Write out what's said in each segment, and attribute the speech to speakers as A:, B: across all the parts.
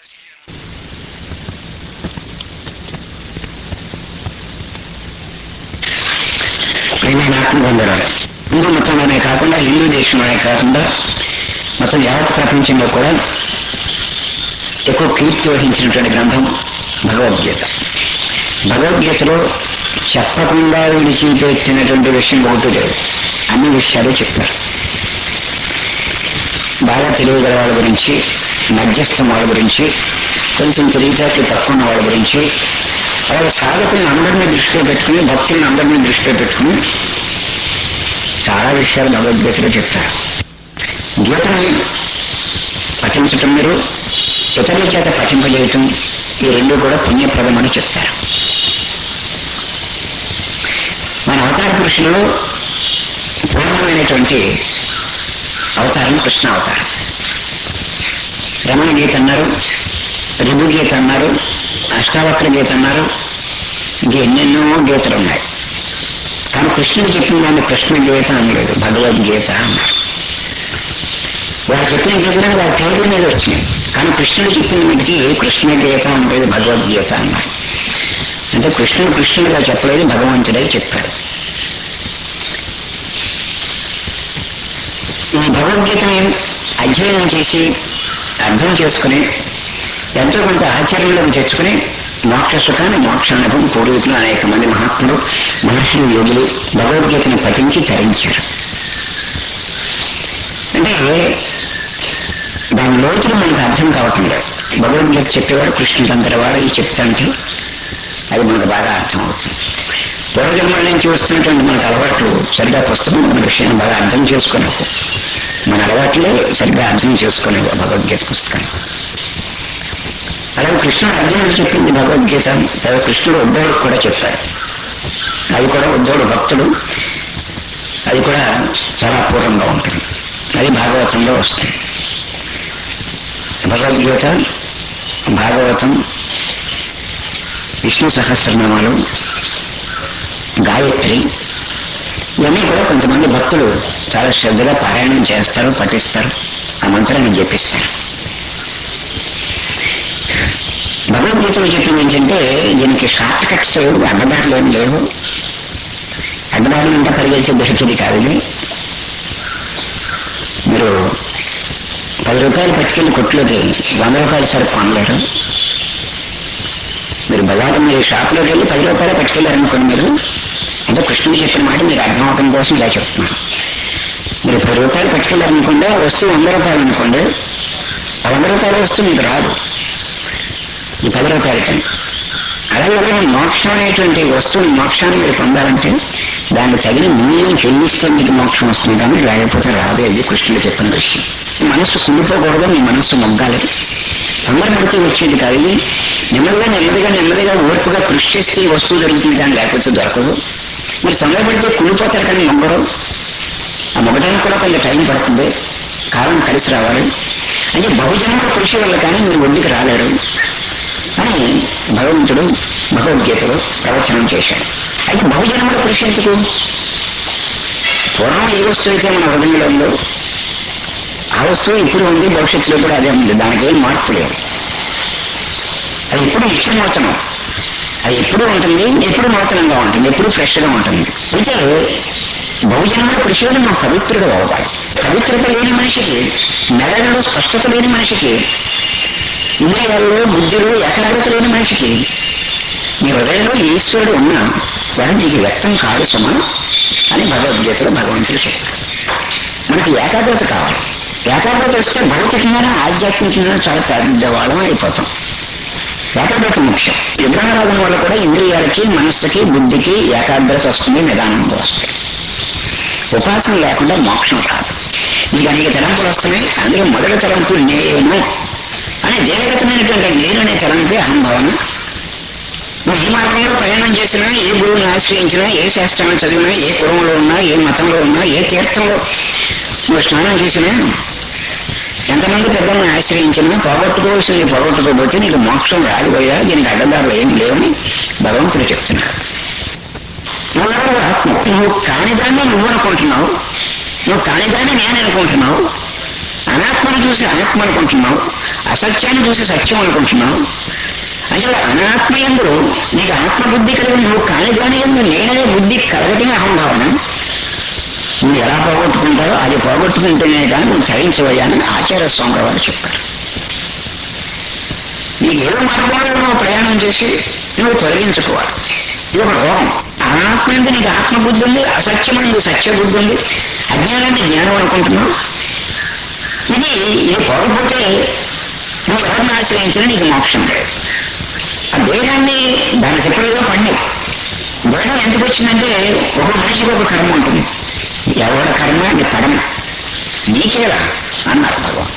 A: ప్రియమైన ఆత్మబంధురాలు హిందూ మతంలోనే కాకుండా హిందూ దేశంలోనే కాకుండా మొత్తం యావత్ ప్రపంచంలో కూడా ఎక్కువ కీర్తి వహించినటువంటి గ్రంథం భగవద్గీత భగవద్గీతలో చెప్పకుండా విడిచిపెట్టినటువంటి విషయం ఒకటి లేదు అన్ని విషయాలు చెప్తారు బాగా తెలియగల వాళ్ళ గురించి మధ్యస్థం వాళ్ళ గురించి కొంచెం తెలివితేటలు తక్కువ ఉన్న వాళ్ళ గురించి అలాగే సాధకులను అందరినీ దృష్టిలో పెట్టుకుని భక్తులను అందరినీ దృష్టిలో పెట్టుకుని చాలా విషయాలు భగవద్గీతలో చెప్తారు గీతని పఠించటం మీరు ఇతరుల చేత పఠింపజేయటం ఈ రెండు కూడా పుణ్యప్రదమని చెప్తారు మన అవతార పురుషులలో పూర్ణమైనటువంటి అవతారం కృష్ణ అవతారం రమణ గీత అన్నారు రిభు గీత అన్నారు అష్టావక్ర గీత అన్నారు ఇంకెన్నెన్నో గీతలు ఉన్నాయి కానీ కృష్ణుడు చెప్పిన దాన్ని కృష్ణ గీత అనలేదు భగవద్గీత అన్నారు వారు చెప్పిన గీతలు వారి పేర్ల మీద వచ్చినాయి కానీ కృష్ణుడు చెప్పిన వాటికి కృష్ణ గీత అనలేదు భగవద్గీత అన్నారు అంటే కృష్ణుడు కృష్ణుడిగా చెప్పలేదు భగవంతుడే చెప్పాడు ఈ భగవద్గీతని అధ్యయనం చేసి అర్థం చేసుకుని ఎంతో కొంత ఆచరణలోకి తెచ్చుకుని మోక్ష సుఖాన్ని మోక్షానుభవం పూర్వీకులు అనేక మంది మహాత్ములు మహర్షులు యోగులు భగవద్గీతని పఠించి తరించారు అంటే దాని లోతులు మనకు అర్థం కావటం లేదు భగవద్గీత చెప్పేవాడు కృష్ణుడు అంతటి వాడు ఈ చెప్తాంటే అది మనకు బాగా అర్థం అవుతుంది పూర్వజన్మల నుంచి వస్తున్నటువంటి మనకు అలవాట్లు సరిగా పుస్తకం మన విషయాన్ని బాగా అర్థం చేసుకోలేవు మన అలవాట్లే సరిగ్గా అర్థం చేసుకోలేవు భగవద్గీత పుస్తకాన్ని అలాగే కృష్ణుడు అర్జునుడు చెప్పింది భగవద్గీత తర్వాత కృష్ణుడు ఉద్ధవుడికి కూడా చెప్పాడు అది కూడా ఉద్ధవుడు భక్తుడు అది కూడా చాలా అపూర్వంగా ఉంటుంది అది భాగవతంలో వస్తుంది భగవద్గీత భాగవతం విష్ణు సహస్రనామాలు గాయత్రి ఇవన్నీ కూడా కొంతమంది భక్తులు చాలా శ్రద్ధగా పారాయణం చేస్తారు పఠిస్తారు ఆ మంత్రాన్ని జపిస్తారు భగవద్గీతలో చెప్పింది ఏంటంటే దీనికి షార్ట్ కట్స్ అడ్డదారులు ఏం లేవు అడ్డదారులు అంతా పరిగెత్తే దృష్టిది కాదు ఇది మీరు పది రూపాయలు పట్టుకెళ్ళి కొట్లోకి వంద రూపాయలు సరుకు కొనలేరు మీరు బజారు మీరు షాప్లోకి వెళ్ళి పది రూపాయలు పట్టుకెళ్ళారనుకోండి మీరు అంటే కృష్ణుడు చెప్పిన మాట మీరు అర్థం అవడం కోసం ఇలా చెప్తున్నాను మీరు పది రూపాయలు పట్టుకెళ్ళారనుకోండి ఆ వస్తువు వంద రూపాయలు అనుకోండి ఆ వంద రూపాయల వస్తువు మీకు రాదు ఈ పది రూపాయలకి అలాగే మోక్షం అనేటువంటి వస్తువుని మోక్షాన్ని మీరు పొందాలంటే దాన్ని తగిన మూల్యం చెల్లిస్తే మీకు మోక్షం వస్తుంది కానీ లేకపోతే రాదు అది కృష్ణుడు చెప్పిన విషయం మనస్సు కుళ్ళిపోకూడదు మీ మనస్సు మొగ్గాలి తొందరపడితే వచ్చేది కాదు ఇది నెమ్మదిగా నెమ్మదిగా నెమ్మదిగా ఓర్పుగా కృషి చేస్తే ఈ వస్తువు దొరుకుతుంది కానీ లేకపోతే దొరకదు మీరు తొందరపడితే కుళ్ళిపోతారు కానీ మొగ్గరు ఆ మొగ్గడానికి కూడా కొంత టైం పడుతుంది కాలం కలిసి రావాలి అంటే బహుజనుల కృషి వల్ల కానీ మీరు ఒడ్డుకి రాలేరు అని భగవంతుడు భగవద్గీతలో ప్రవచనం చేశాడు అయితే బహుజన్మల కృషి ఎందుకు పూర్వం ఏ వస్తువు అయితే మన హృదయంలో ఉందో ఆ వస్తువు ఇప్పుడు ఉంది భవిష్యత్తులో కూడా అదే ఉంది దానికి ఏం మార్పు లేదు అది ఎప్పుడు ఇష్టమవుతున్నాం అది ఎప్పుడు ఉంటుంది ఎప్పుడు నూతనంగా ఉంటుంది ఎప్పుడు ఫ్రెష్గా ఉంటుంది అయితే బహుజన్మల కృషి వల్ల మనం పవిత్రుడు అవ్వాలి పవిత్రత లేని మనిషికి మెదడులో స్పష్టత లేని మనిషికి ఇంద్రియాల్లో బుద్ధిలో ఏకాగ్రత లేని మనిషికి నీ హృదయంలో ఈశ్వరుడు ఉన్నా వాడు నీకు వ్యక్తం కాదు సుమా అని భగవద్గీతలో భగవంతుడు చెప్పారు మనకి ఏకాగ్రత కావాలి ఏకాగ్రత వస్తే భౌతికంగానే ఆధ్యాత్మికంగా చాలా పెద్దవాళ్ళం అయిపోతాం ఏకాగ్రత ముఖ్యం విగ్రహారాధన వల్ల కూడా ఇంద్రియాలకి మనస్సుకి బుద్ధికి ఏకాగ్రత వస్తుంది నిదానంగా వస్తుంది ఉపాసన లేకుండా మోక్షం రాదు నీకు అనేక తలంపులు వస్తున్నాయి అందులో మొదటి తలంపు నేను అని దేవగతమైనటువంటి నేను అనే తలంపే అహంభావన నువ్వు ఏ మార్గంలో ప్రయాణం చేసినా ఏ గురువుని ఆశ్రయించినా ఏ శాస్త్రాన్ని చదివినా ఏ కులంలో ఉన్నా ఏ మతంలో ఉన్నా ఏ తీర్థంలో నువ్వు స్నానం చేసినా ఎంతమంది పెద్దలను ఆశ్రయించినా పోగొట్టుకోవాల్సింది పోగొట్టుకోకపోతే నీకు మోక్షం రాలిపోయా దీనికి అడ్డదారులు ఏం లేవని భగవంతుడు చెప్తున్నాడు నువ్వు ఆత్మ నువ్వు కానిదాన్ని నువ్వు అనుకుంటున్నావు నువ్వు కానిదాన్ని నేను అనుకుంటున్నావు అనాత్మను చూసి అనాత్మ అనుకుంటున్నావు అసత్యాన్ని చూసి సత్యం అనుకుంటున్నావు అంటే అనాత్మ ఎందు నీకు ఆత్మబుద్ధి కలిగి నువ్వు కాని దాని ఎందు నేననే బుద్ధి కలగటమే అహంభావన నువ్వు ఎలా పోగొట్టుకుంటావో అది పోగొట్టుకుంటేనే కానీ నువ్వు తరించవయ్యా అని ఆచార్య స్వామి వారు చెప్పారు నీకు ఏ మార్గంలో నువ్వు ప్రయాణం చేసి నువ్వు తొలగించుకోవాలి ఇది ఒక రోగం ఆత్మ అంటే నీకు ఆత్మబుద్ధి ఉంది అసత్యమైనది సత్యబుద్ధి ఉంది అజ్ఞానాన్ని జ్ఞానం అనుకుంటున్నావు ఇది ఇది పోకపోతే నువ్వు ఎవరిని ఆశ్రయించినా నీకు మోక్షం లేదు ఆ దేహాన్ని దానికి ఎప్పుడైనా పండి దేహం ఎందుకు వచ్చిందంటే ఒక మనిషికి ఒక కర్మ ఉంటుంది ఎవరి కర్మ అది పడమ నీకేలా అన్నారు భగవాన్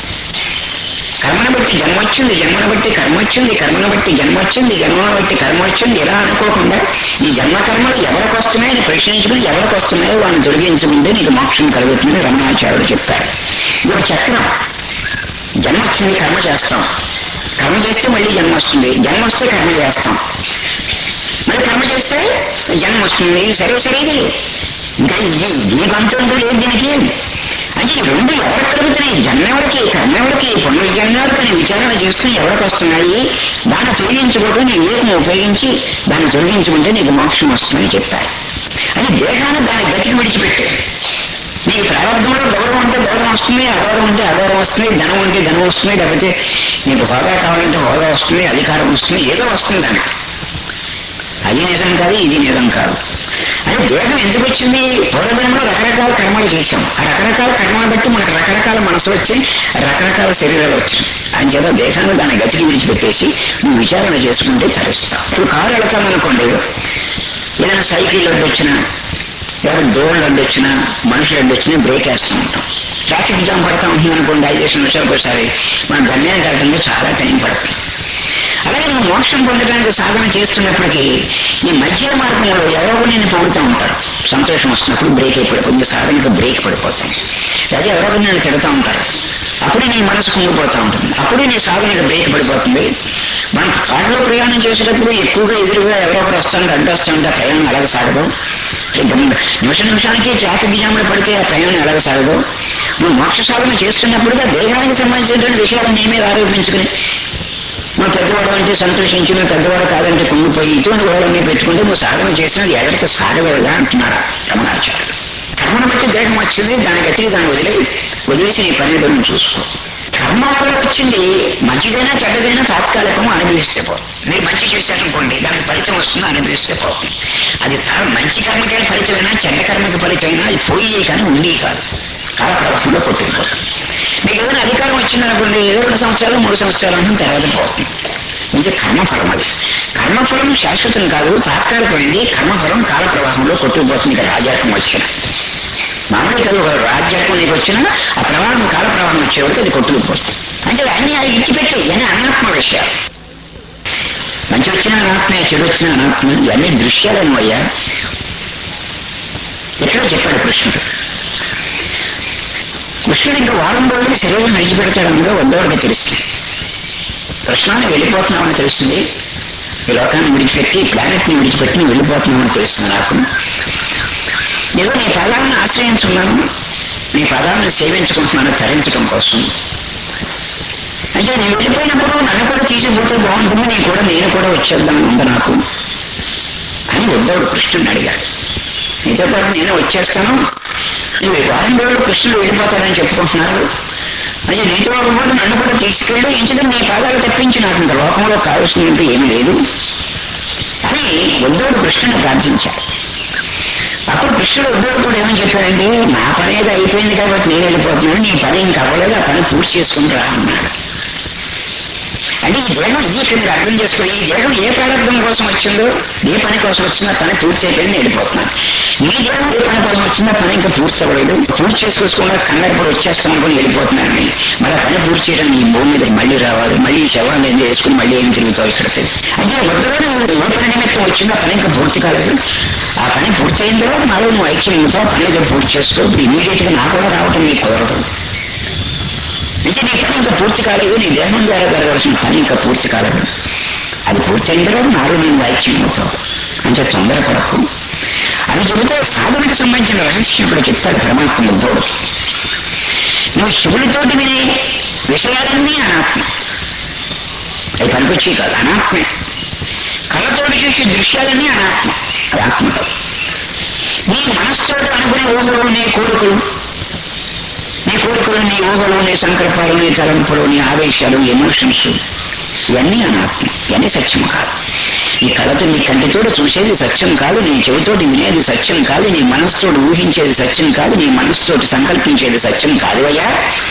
A: కర్మను బట్టి జన్మ వచ్చింది జన్మను బట్టి కర్మ వచ్చింది కర్మను బట్టి జన్మ వచ్చింది జన్మను బట్టి కర్మ వచ్చింది ఇలా అనుకోకుండా ఈ జన్మ కర్మలు ఎవరికి వస్తున్నాయని ప్రశ్నించుకుని ఎవరికి వస్తున్నాయో వాళ్ళని తొలగించుకుంటే నీకు మోక్షం కలుగుతుందని రమణాచార్యుడు చెప్పారు ఇది ఒక చక్రం జన్మ వచ్చింది కర్మ చేస్తాం కర్మ చేస్తే మళ్ళీ జన్మ వస్తుంది జన్మ వస్తే కర్మ చేస్తాం మరి కర్మ చేస్తే జన్మ వస్తుంది సరే సరేది ఇంకా ఇది దీనికి అంతం లేదు దీనికి అంటే ఈ రెండు ఎవరికి కలుగుతున్నాయి జన్మ ఎవరికి కర్మ ఎవరికి పునర్జన్మాలకు అని విచారణ చేసుకుని ఎవరికి వస్తున్నాయి దాన్ని తొలగించుకోవడం నీ ఏకను ఉపయోగించి దాన్ని తొలగించుకుంటే నీకు మోక్షం వస్తుందని చెప్పారు అని దేహాన్ని దాని గతికి విడిచిపెట్టే నీకు ప్రారంభంలో గౌరవం ఉంటే గౌరవం వస్తుంది అగౌరవం ఉంటే అగౌరవం వస్తుంది ధనం ఉంటే ధనం వస్తుంది లేకపోతే నీకు హోదా కావాలంటే హోదా వస్తుంది అధికారం వస్తుంది ఏదో వస్తుంది దానికి అది నిజం కాదు ఇది నిజం కాదు అంటే దేహం ఎందుకు వచ్చింది పూర్వజన్మలో రకరకాల కర్మలు చేశాం ఆ రకరకాల కర్మలు బట్టి మనకు రకరకాల మనసులు వచ్చి రకరకాల శరీరాలు వచ్చాయి అని చేత దేహాన్ని దాని గతికి విడిచిపెట్టేసి నువ్వు విచారణ చేసుకుంటే తరుస్తావు ఇప్పుడు కారు వెళ్తామనుకోండి ఏదైనా సైకిల్ అడ్డు వచ్చినా ఎవరు దోళ్ళు అడ్డు వచ్చినా మనుషులు అడ్డు వచ్చినా బ్రేక్ వేస్తూ ఉంటాం ట్రాఫిక్ జామ్ పడతా ఉంటుంది అనుకోండి ఐదేసి నిమిషాలకు ఒకసారి మన గమ్యానికి వెళ్ళడంలో చాలా టైం పడుతుంది అలాగే నువ్వు మోక్షం పొందడానికి సాధన చేస్తున్నప్పటికీ ఈ మధ్య మార్గంలో ఎవరో నేను పొగుడుతూ ఉంటారు సంతోషం వస్తున్నప్పుడు బ్రేక్ అయిపోతుంది సాధనకు బ్రేక్ పడిపోతుంది లేదా ఎవరో నేను తిడుతూ ఉంటారు అప్పుడే నీ మనసు కుంగిపోతూ ఉంటుంది అప్పుడే నీ సాధనకు బ్రేక్ పడిపోతుంది మనం కారులో ప్రయాణం చేసేటప్పుడు ఎక్కువగా ఎదురుగా ఎవరో ఒకరు వస్తుంటే అడ్డు వస్తుంటే ఆ ప్రయాణం అలాగ సాగదు నిమిష నిమిషానికి ట్రాఫిక్ జాములు పడితే ఆ ప్రయాణం ఎలాగ సాగదు నువ్వు మోక్ష సాధన చేస్తున్నప్పుడుగా దేహానికి సంబంధించినటువంటి విషయాలను నీ మీద ఆరోపించుకుని నువ్వు పెద్దవాడు అంటే సంతోషించి నువ్వు పెద్దవాడు కాదంటే కుంగిపోయి ఇటువంటి గోడలన్నీ పెట్టుకుంటే నువ్వు సాధన చేసినది ఎక్కడికి సాగలేదా అంటున్నారా రమణాచార్యులు కర్మను బట్టి దేహం వచ్చింది దాని గతికి దాన్ని వదిలే వదిలేసి నీ పని నువ్వు చూసుకో కర్మ వల్ల వచ్చింది మంచిదైనా చెడ్డదైనా తాత్కాలికము అనుభవిస్తే పోతుంది మీరు మంచి చేశారనుకోండి దానికి ఫలితం వస్తుంది అనుభవిస్తే పోతుంది అది చాలా మంచి కర్మకి ఫలితమైనా చెడ్డ కర్మకి ఫలితమైనా అది పోయి కానీ ఉండి కాదు కాల ప్రవాహంలో కొట్టుకుపోతుంది మీకు ఏదైనా అధికారం వచ్చిందనుకోండి ఏదో రెండు సంవత్సరాలు మూడు సంవత్సరాలు అంటే తర్వాత పోతుంది ఇది కర్మఫలం అది కర్మఫలం శాశ్వతం కాదు తాత్కాలికమైంది కర్మఫలం కాల ప్రవాహంలో కొట్టుకుపోతుంది ఇక రాజాకం వచ్చిన మామూలుగా ఒక రాజ్యాకం నీకు వచ్చినా ఆ ప్రవాహం కాల ప్రవాహం వచ్చేవరకు అది కొట్టుకుపోతుంది అంటే అన్ని అది ఇచ్చిపెట్టి ఇవన్నీ అనాత్మ విషయాలు మంచి వచ్చిన అనాత్మే చెడు వచ్చిన అనాత్మ ఇవన్నీ దృశ్యాలను అయ్యా ఎక్కడో చెప్పాడు కృష్ణుడు కృష్ణుడు ఇంకా వారం రోజులు శరీరం విడిచిపెడతాడనగా వద్దవాడికి తెలుస్తుంది కృష్ణాన్ని వెళ్ళిపోతున్నామని తెలుస్తుంది ఈ లోకాన్ని విడిచిపెట్టి ప్లానెట్ ని విడిచిపెట్టి నువ్వు వెళ్ళిపోతున్నామని తెలుస్తుంది నాకు నేను నీ పదాలను ఆశ్రయించున్నాను నీ పదాలను సేవించుకుంటున్నాను తరించడం కోసం అంటే నేను వెళ్ళిపోయినప్పుడు నన్ను కూడా తీసుకుపోతే బాగుంటుంది నీ కూడా నేను కూడా వచ్చేద్దామని ఉంది నాకు అని ఉద్ధవుడు కృష్ణుడిని అడిగాడు నీతో పాటు నేను వచ్చేస్తాను నువ్వు ఈ వారం రోజులు కృష్ణుడు వెళ్ళిపోతాడని చెప్పుకుంటున్నారు అయ్యా నీతో పాటు నన్ను కూడా తీసుకెళ్ళి ఇంచుకు నీ పాదాలు తప్పించి నాకు ఇంత లోకంలో కావాల్సినట్టు ఏమీ లేదు అని ఉద్ధవుడు కృష్ణుని ప్రార్థించాడు అప్పుడు కృష్ణుడు ఉద్ధవుడు కూడా ఏమని చెప్పాడంటే నా పని ఏదో అయిపోయింది కాబట్టి నేను వెళ్ళిపోతున్నాను నీ పని ఇంకా అవ్వలేదు ఆ పని పూర్తి చేసుకుంటా అన్నాడు అంటే ఈ దేహం ఇది ఇక్కడ మీరు అర్థం చేసుకో ఈ దేహం ఏ ప్రారంభం కోసం వచ్చిందో ఏ పని కోసం వచ్చిందో పని పూర్తి అయిపోయింది వెళ్ళిపోతున్నాను ఈ దేహం ఏ పని కోసం వచ్చిందో పని ఇంకా పూర్తి అవ్వలేదు పూర్తి చేసుకోకుండా కంగారు పడి వచ్చేస్తాం అనుకుని వెళ్ళిపోతున్నాను మరి ఆ పని పూర్తి చేయడానికి ఈ భూమి మీద మళ్ళీ రావాలి మళ్ళీ ఈ శవాన్ని ఏం చేసుకుని మళ్ళీ ఏం తిరుగుతావు ఇక్కడికి అంటే వద్దగానే ఏ పని నిమిత్తం వచ్చిందో ఆ పని ఇంకా పూర్తి కాలేదు ఆ పని పూర్తి అయిన తర్వాత నాలో నువ్వు ఐక్యం అవుతావు పని ఏదో పూర్తి చేసుకో ఇప్పుడు ఇమీడియట్ గా నాకు కూడా రావటం నీకు కుదరదు అంటే నీ పని ఇంకా పూర్తి కాలేదు నీ దేహం ద్వారా జరగాల్సిన పని ఇంకా పూర్తి కాలేదు అది పూర్తి అయిన తర్వాత నాలో నేను వాయిద్యం అవుతావు అంటే తొందరపడకు అని చెబితే సాధనకు సంబంధించిన రహస్యం ఇక్కడ చెప్తాడు పరమాత్మ ఉద్ధవుడు నువ్వు శివుడితోటి వినే విషయాలన్నీ అనాత్మ అవి పనికొచ్చి కాదు అనాత్మే కళ్ళతోటి చూసే దృశ్యాలన్నీ అనాత్మ అది ఆత్మ కాదు నీ మనస్సుతో అనుకునే ఊహలు నీ కోరికలు నీ కోరికలు నీ ఊహలు నీ సంకల్పాలు నీ తలంపులు నీ ఆవేశాలు ఎమోషన్స్ ఇవన్నీ అనాత్మ ఇవన్నీ సత్యం కాదు నీ కళతో నీ కంటితోటి చూసేది సత్యం కాదు నీ చెవితోటి వినేది సత్యం కాదు నీ మనస్సుతోటి ఊహించేది సత్యం కాదు నీ మనస్సుతోటి సంకల్పించేది సత్యం కాదు అయ్యా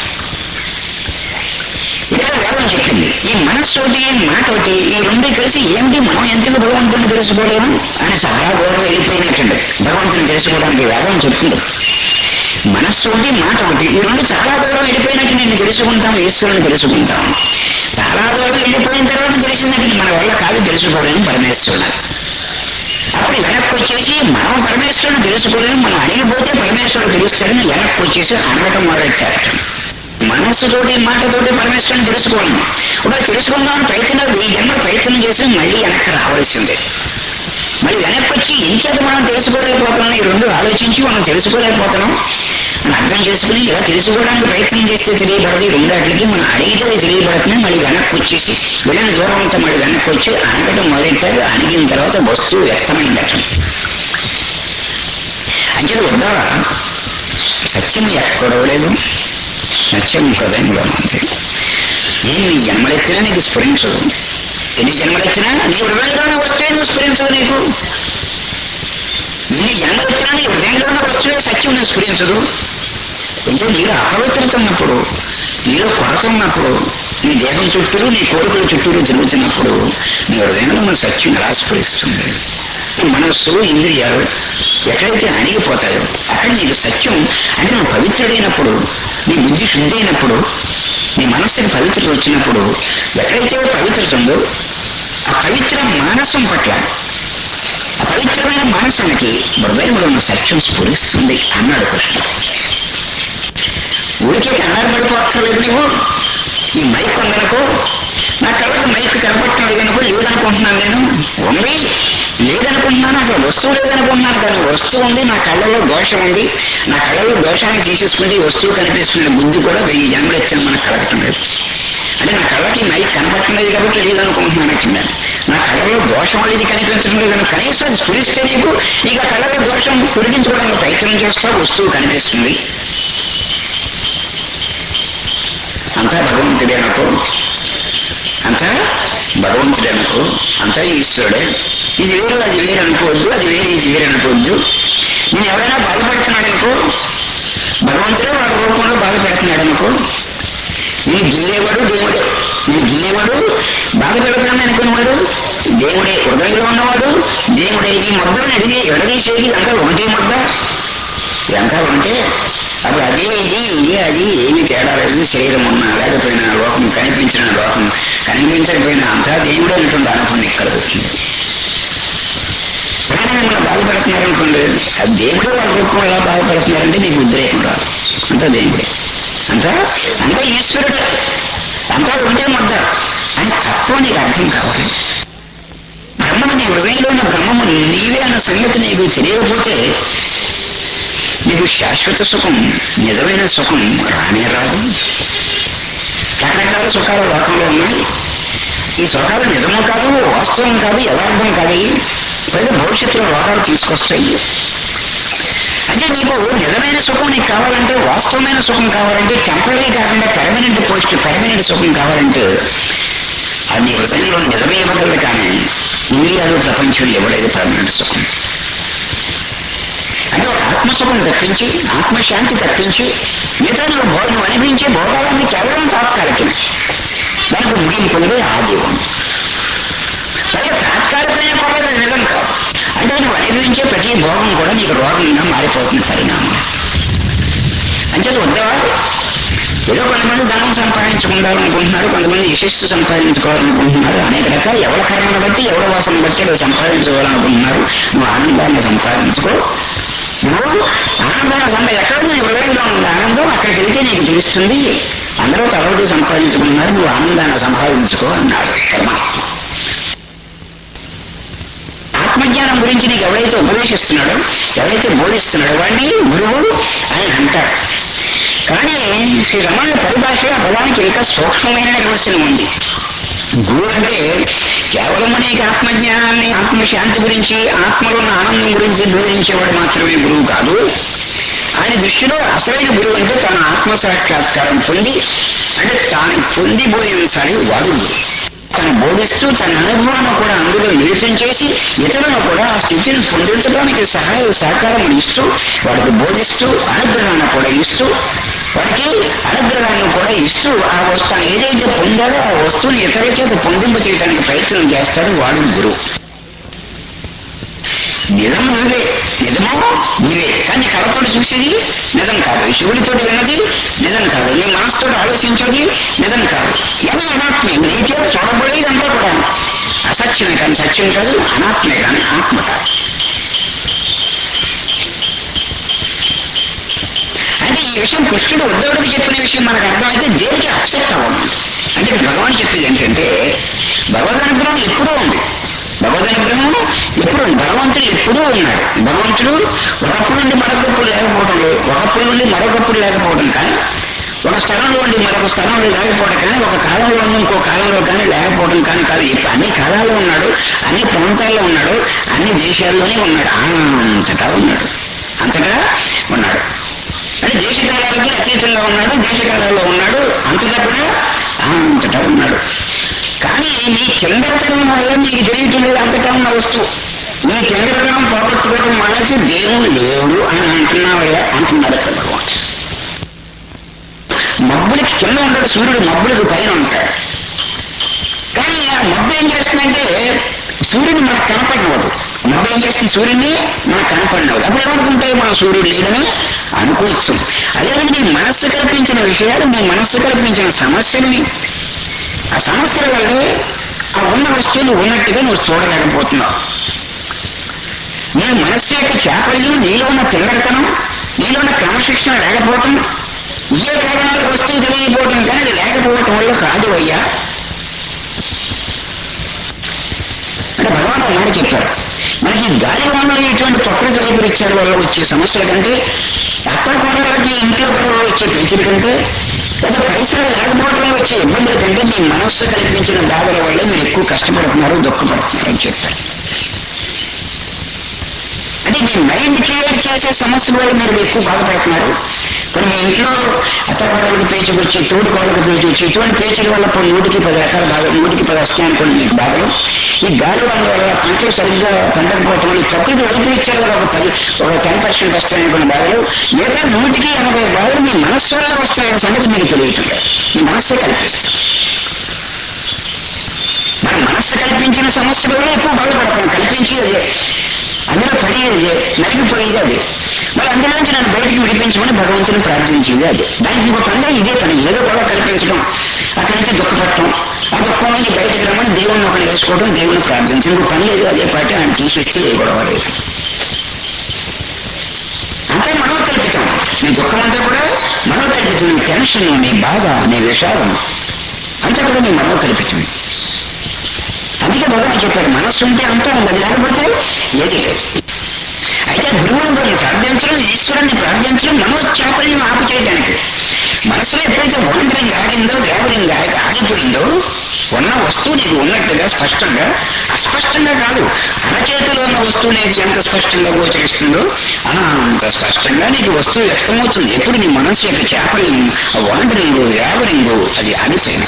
A: ఇక్కడ వేదం చెప్పింది ఈ మనస్సోటి మాటోటి ఈ రెండు కలిసి ఏమిటి మనం ఎందుకు భగవంతుని తెలుసుకోలేము అని చాలా దూరం వెళ్ళిపోయినట్టండి భగవంతుని తెలుసుకోవడానికి వేదం చెప్తుంది మనస్సు ఒకటి మాట ఒకటి ఈ రెండు చాలా దూరం వెళ్ళిపోయినట్టు నేను తెలుసుకుంటాం ఈశ్వరుని తెలుసుకుంటాం చాలా దూరం వెళ్ళిపోయిన తర్వాత తెలిసినట్టు మన వల్ల కాదు తెలుసుకోవడం పరమేశ్వరుడు అప్పుడు వెనక్కి వచ్చేసి మనం పరమేశ్వరుని తెలుసుకోలేము మనం అడిగిపోతే పరమేశ్వరుడు తెలుస్తాడని వెనక్కి వచ్చేసి అనగటం మొదలెట్టారు మనస్సుతోటి మాటతోటి పరమేశ్వరుని తెలుసుకోవాలి ఒకటి తెలుసుకుందామని ప్రయత్నం ఈ జన్మ ప్రయత్నం చేసి మళ్ళీ వెనక్కి రావాల్సిందే మరి వెనక్కి వచ్చి ఇంకేత మనం తెలుసుకోలేకపోతున్నాం ఈ రెండు ఆలోచించి మనం తెలుసుకోలేకపోతున్నాం మనం అర్థం చేసుకుని ఇలా తెలుసుకోవడానికి ప్రయత్నం చేస్తే తెలియబడదు ఈ రెండాటికి మనం అడిగితే అది తెలియబడుతుంది మళ్ళీ వెనక్కి వచ్చేసి వెళ్ళిన దూరం అంతా మళ్ళీ వెనక్కి వచ్చి అనగటం మొదలెట్టారు అడిగిన తర్వాత వస్తువు వ్యక్తమైందట అంటే ఉందా సత్యం ఎక్కడో లేదు సత్యం హృదయంలో ఉంది ఏం నీ జన్మలెత్తినా నీకు స్ఫురించదు ఎన్ని జన్మలెత్తినా నీ హృదయంలోనే వస్తే నువ్వు స్ఫురించదు నీకు ఎన్ని జన్మలెత్తినా నీ హృదయంలోనే వస్తే సత్యం నువ్వు స్ఫురించదు ఇంకా నీలో అపవిత్రత ఉన్నప్పుడు నీలో కొరత ఉన్నప్పుడు నీ దేహం చుట్టూరు నీ కోరికల చుట్టూరు తిరుగుతున్నప్పుడు నీ హృదయంలో మన సత్యం ఎలా స్ఫురిస్తుంది ఈ మనస్సు ఇంద్రియాలు ఎక్కడైతే అణిగిపోతాయో అక్కడ నీకు సత్యం అంటే నువ్వు పవిత్రుడైనప్పుడు నీ బుద్ధి శుద్ధి అయినప్పుడు నీ మనస్సుకి పవిత్రత వచ్చినప్పుడు ఎక్కడైతే పవిత్రత ఉందో ఆ పవిత్ర మానసం పట్ల ఆ పవిత్రమైన మానసానికి హృదయంలో ఉన్న సత్యం స్ఫురిస్తుంది అన్నాడు కృష్ణ ఊరికే కంగారు పడిపోక్కర్లేదు నువ్వు ఈ మైక్ ఉందనుకో నా కళ్ళకు మైక్ కనపడటం లేదనుకో లేదనుకుంటున్నాను నేను ఉంది లేదనుకుంటున్నాను అసలు వస్తువు లేదనుకుంటున్నాను కానీ వస్తువు ఉంది నా కళ్ళలో దోషం ఉంది నా కళ్ళలో దోషాన్ని తీసేసుకుంటే ఈ వస్తువు కనిపిస్తున్న బుద్ధి కూడా వెయ్యి జన్మలెత్తిన మనకు కలగటం లేదు అంటే నా కళ్ళకి మైక్ కనపడటం లేదు కాబట్టి లేదనుకుంటున్నాను కింద నా కళ్ళలో దోషం అనేది కనిపించడం లేదని కనీసం అది స్ఫురిస్తే నీకు నీకు ఆ కళ్ళలో దోషం తొలగించుకోవడానికి ప్రయత్నం చేస్తా వస్తువు కనిపిస్తుంది అంతా భగవంతుడే అనుకో అంతా భగవంతుడే అనుకో అంతా ఈశ్వరుడే ఇది వేరు అది వేరు అనుకోవద్దు అది వేరు ఇది వేరు అనుకోవద్దు నేను ఎవరైనా బాధపడుతున్నాడు అనుకో భగవంతుడే వాడి రూపంలో బాధపెడుతున్నాడు అనుకో నేను గిల్లేవాడు దేవుడే నేను గిల్లేవాడు బాధ పెడుతున్నాను అనుకున్నవాడు దేవుడే హృదయంలో ఉన్నవాడు దేవుడే ఈ ముద్దను అడిగి ఎడదీసేది అంతా ఒకటే ముద్ద ఇదంతా ఉంటే అప్పుడు అదే ఇది ఇదే అది ఏమి తేడా లేదు శరీరం ఉన్నా లేకపోయినా లోకం కనిపించిన లోకం కనిపించకపోయినా అంతా దేవుడే అంటుంది అనుకుని ఇక్కడ వచ్చింది ప్రాణాన్ని మనం బాధపడుతున్నారనుకోండి అది దేవుడే వాళ్ళ రూపంలో ఎలా బాధపడుతున్నారంటే నీకు ఉద్రేకం రాదు అంతా దేవుడే అంతా అంతా ఈశ్వరుడే అంతా ఉంటే ముద్ద అని తక్కువ నీకు అర్థం కావాలి బ్రహ్మను నీ హృదయంలో ఉన్న బ్రహ్మము నీవే అన్న సంగతి నీకు తెలియకపోతే నీకు శాశ్వత సుఖం నిజమైన సుఖం రానే రాదు రకరకాల సుఖాలు లోకంలో ఉన్నాయి ఈ సుఖాలు నిజము కాదు వాస్తవం కాదు యథార్థం కాదు పైగా భవిష్యత్తులో రోగాలు తీసుకొస్తాయి అంటే నీకు నిజమైన సుఖం నీకు కావాలంటే వాస్తవమైన సుఖం కావాలంటే టెంపరీ కాకుండా పెర్మనెంట్ పోస్ట్ పెర్మనెంట్ సుఖం కావాలంటే అది నీ హృదయంలో నిజమే ఇవ్వగలదు కానీ ఇండియాలో ప్రపంచం ఇవ్వలేదు పర్మనెంట్ సుఖం అంటే ఒక ఆత్మసుఖం తప్పించి ఆత్మశాంతి తప్పించి మిగతా నువ్వు భోగం అనిపించే భోగాలన్నీ కేవలం తాత్కాలికమే దానికి ముగింపు ఉంది ఆ జీవం పైగా తాత్కాలికమైన పర్లేదు నిజం కాదు అంటే నువ్వు అనుభవించే ప్రతి భోగం కూడా నీకు రోగంగా మారిపోతుంది పరిణామం అంటే వద్దా ఏదో కొంతమంది ధనం సంపాదించుకుందామనుకుంటున్నారు కొంతమంది యశస్సు సంపాదించుకోవాలనుకుంటున్నారు అనేక రకాల ఎవరి కర్మను బట్టి ఎవరి వాసన బట్టి ఎవరు సంపాదించుకోవాలనుకుంటున్నారు నువ్వు ఆనందాన్ని సంపాదించుకో నువ్వు ఆనందాన్ని సంపా ఎక్కడ నువ్వు హృదయంలో ఉంది ఆనందం అక్కడికి వెళ్తే నీకు తెలుస్తుంది అందరూ తలవడు సంపాదించుకుంటున్నారు నువ్వు ఆనందాన్ని సంపాదించుకో అన్నాడు పరమాత్మ ఆత్మజ్ఞానం గురించి నీకు ఎవరైతే ఉపదేశిస్తున్నాడో ఎవరైతే బోధిస్తున్నాడో వాడిని గురువు అని అంటారు కానీ శ్రీ రమణ పరిభాష ఆ పదానికి ఇంకా సూక్ష్మమైన నిర్వచనం ఉంది గురువు అంటే కేవలం అనేక ఆత్మజ్ఞానాన్ని ఆత్మశాంతి గురించి ఆత్మలో ఉన్న ఆనందం గురించి బోధించేవాడు మాత్రమే గురువు కాదు ఆయన దృష్టిలో అసలైన గురువు అంటే తన ఆత్మ సాక్షాత్కారం పొంది అంటే తాను పొంది బోధించాలి వాడు గురువు తను బోధిస్తూ తన అనుభవాన్ని కూడా అందులో నిలితం చేసి ఇతరులను కూడా ఆ స్థితిని పొందించడానికి సహాయ సహకారం ఇస్తూ వాడికి బోధిస్తూ అనుగ్రహాన్ని కూడా ఇస్తూ వాడికి అనుగ్రహాన్ని కూడా ఇస్తూ ఆ వస్తువు ఏదైతే పొందాడో ఆ వస్తువుని ఇతరుల చేత పొందింప చేయడానికి ప్రయత్నం చేస్తాడు వాడు గురువు నిజం నువ్వే నిజమో నీవే కానీ కళతో చూసేది నిజం కాదు శివుడితో విన్నది నిజం కాదు నీ మనసుతో ఆలోచించేది నిజం కాదు ఎలా అనాత్మే నీ చేత చూడబోయేది అంతా కూడా అసత్యమే కానీ సత్యం కాదు అనాత్మే కానీ ఆత్మ కాదు అంటే ఈ విషయం కృష్ణుడు ఉద్ధవుడికి చెప్పిన విషయం మనకు అర్థమైతే దేనికి అప్సెట్ అవ్వదు అంటే ఇక్కడ భగవాన్ చెప్పేది ఏంటంటే భగవద్ అనుగ్రహం ఎప్పుడూ ఉంది భగవద్ అనుగ్రహం ఎప్పుడు ఉంది భగవంతుడు ఎప్పుడూ ఉన్నాడు భగవంతుడు ఒకప్పుడు నుండి మరొకప్పుడు లేకపోవడం లేదు ఒకప్పుడు నుండి మరొకప్పుడు లేకపోవడం కానీ ఒక స్థలంలో ఉండి మరొక స్థలంలో లేకపోవడం కానీ ఒక కాలంలో ఉండి ఇంకో కాలంలో కానీ లేకపోవడం కానీ కాదు ఇప్పుడు అన్ని కాలాల్లో ఉన్నాడు అన్ని ప్రాంతాల్లో ఉన్నాడు అన్ని దేశాల్లోనే ఉన్నాడు అంతటా ఉన్నాడు అంతటా ఉన్నాడు అంటే దేశకాలాలకి అతీతంగా ఉన్నాడు దేశకాలాల్లో ఉన్నాడు అంతటా కూడా అంతటా ఉన్నాడు కానీ నీ చంద్రకరణం వల్ల నీకు తెలియటం లేదు అంతటా ఉన్న వస్తువు నీ చంద్రకరణం పోగొట్టుకోవడం మనసి దేవుడు లేడు అని అంటున్నావయ్యా అంటున్నాడు అక్కడ భగవాన్ మబ్బులకి కింద ఉంటాడు సూర్యుడు మబ్బులకు పైన ఉంటాడు కానీ ఆ మబ్బు ఏం చేస్తుందంటే సూర్యుడు మనకు కనపడినవాడు మబ్బు ఏం చేస్తుంది సూర్యుడిని మనకు కనపడినవాడు అప్పుడు ఏమనుకుంటాయి మన సూర్యుడు లేడని అనుకోవచ్చు అదేవిధంగా నీ మనస్సు కల్పించిన విషయాలు నీ మనస్సు కల్పించిన సమస్యల్ని ఆ సమస్యల వల్లే ఆ ఉన్న వస్తువులు ఉన్నట్టుగా నువ్వు చూడలేకపోతున్నావు నీ మనస్సు యొక్క చాపల్యం నీలో ఉన్న పిల్లడతనం నీలో ఉన్న క్రమశిక్షణ లేకపోవటం ఏ కారణాలకు వస్తువు తెలియకపోవటం కానీ అది లేకపోవటం వల్ల కాదు అయ్యా అంటే భగవాన్ మాట చెప్పారు మనకి గాలి వానలు ఇటువంటి ప్రకృతి వైపరీత్యాల వల్ల వచ్చే సమస్యల కంటే అక్కడ కొనడానికి ఇంట్లో కూడా వచ్చే పెంచుల కంటే లేదా పరిసరాలు లేకపోవడం వల్ల వచ్చే ఇబ్బందుల కంటే మీ మనస్సు కల్పించిన బాధల వల్ల మీరు ఎక్కువ కష్టపడుతున్నారు దుఃఖపడుతున్నారు అని చెప్పారు అంటే మీ మైండ్ క్రియేట్ చేసే సమస్యల వల్ల మీరు ఎక్కువ బాధపడుతున్నారు కొన్ని మీ ఇంట్లో అత్తకోడలకు పేచుకు వచ్చి తోడు కోడలకు పేచి వచ్చి ఇటువంటి పేచుల వల్ల ఇప్పుడు నూటికి పది రకాల బాధలు నూటికి పది వస్తాయి అనుకోండి మీకు బాధలు ఈ గాలి వల్ల వల్ల పంటలు సరిగ్గా పండకపోవటం వల్ల ఈ ప్రకృతి వైపరీత్యాల వల్ల ఒక పది ఒక టెన్ పర్సెంట్ వస్తాయనుకున్న బాధలు లేదా నూటికి ఎనభై బాధలు మీ మనస్సు వల్ల వస్తాయనే సంగతి మీకు తెలియటం లేదు మీ మనస్సే కల్పిస్తుంది మన మనస్సు కల్పించిన సమస్యల వల్ల ఎక్కువ బాధపడతాం కల్పించి అదే అందులో పడేది అదే నలిగిపోయేది అదే మరి అందులోంచి నన్ను బయటికి విడిపించమని భగవంతుని ప్రార్థించింది అదే దానికి ఇంకో పని ఇదే పని ఏదో కూడా కల్పించడం అక్కడి నుంచి దుఃఖపడటం ఆ దుఃఖం నుంచి బయటకు రమ్మని దేవుణ్ణి ఒకటి వేసుకోవడం దేవుని ప్రార్థించడం ఇంకో పని లేదు అదే పాటి ఆయన తీసేస్తే ఏ గొడవ లేదు అంతే మనోకల్పితం నీ దుఃఖం అంతా కూడా మనోకల్పితం నీ టెన్షన్ నీ బాధ నీ విషాదం అంతా కూడా నీ మనోకల్పితమే అందుకే భగవాన్ చెప్పాడు మనస్సు ఉంటే అంతా ఉంది అది లేకపోతే ఏది లేదు అయితే గురువులను ప్రార్థించడం ఈశ్వరుని ప్రార్థించడం మనోచాపల్యం ఆపు చేయడానికి మనసులో ఎప్పుడైతే వాండరింగ్ ఆగిందో గ్యాదరింగ్ ఆగిపోయిందో ఉన్న వస్తువు నీకు ఉన్నట్టుగా స్పష్టంగా అస్పష్టంగా కాదు అరచేతిలో ఉన్న వస్తువు నీకు ఎంత స్పష్టంగా గోచరిస్తుందో అంత స్పష్టంగా నీకు వస్తువు వ్యక్తమవుతుంది ఎప్పుడు నీ మనసు యొక్క చేపల్యం వాండరింగ్ గ్యాదరింగ్ అది ఆగిపోయిన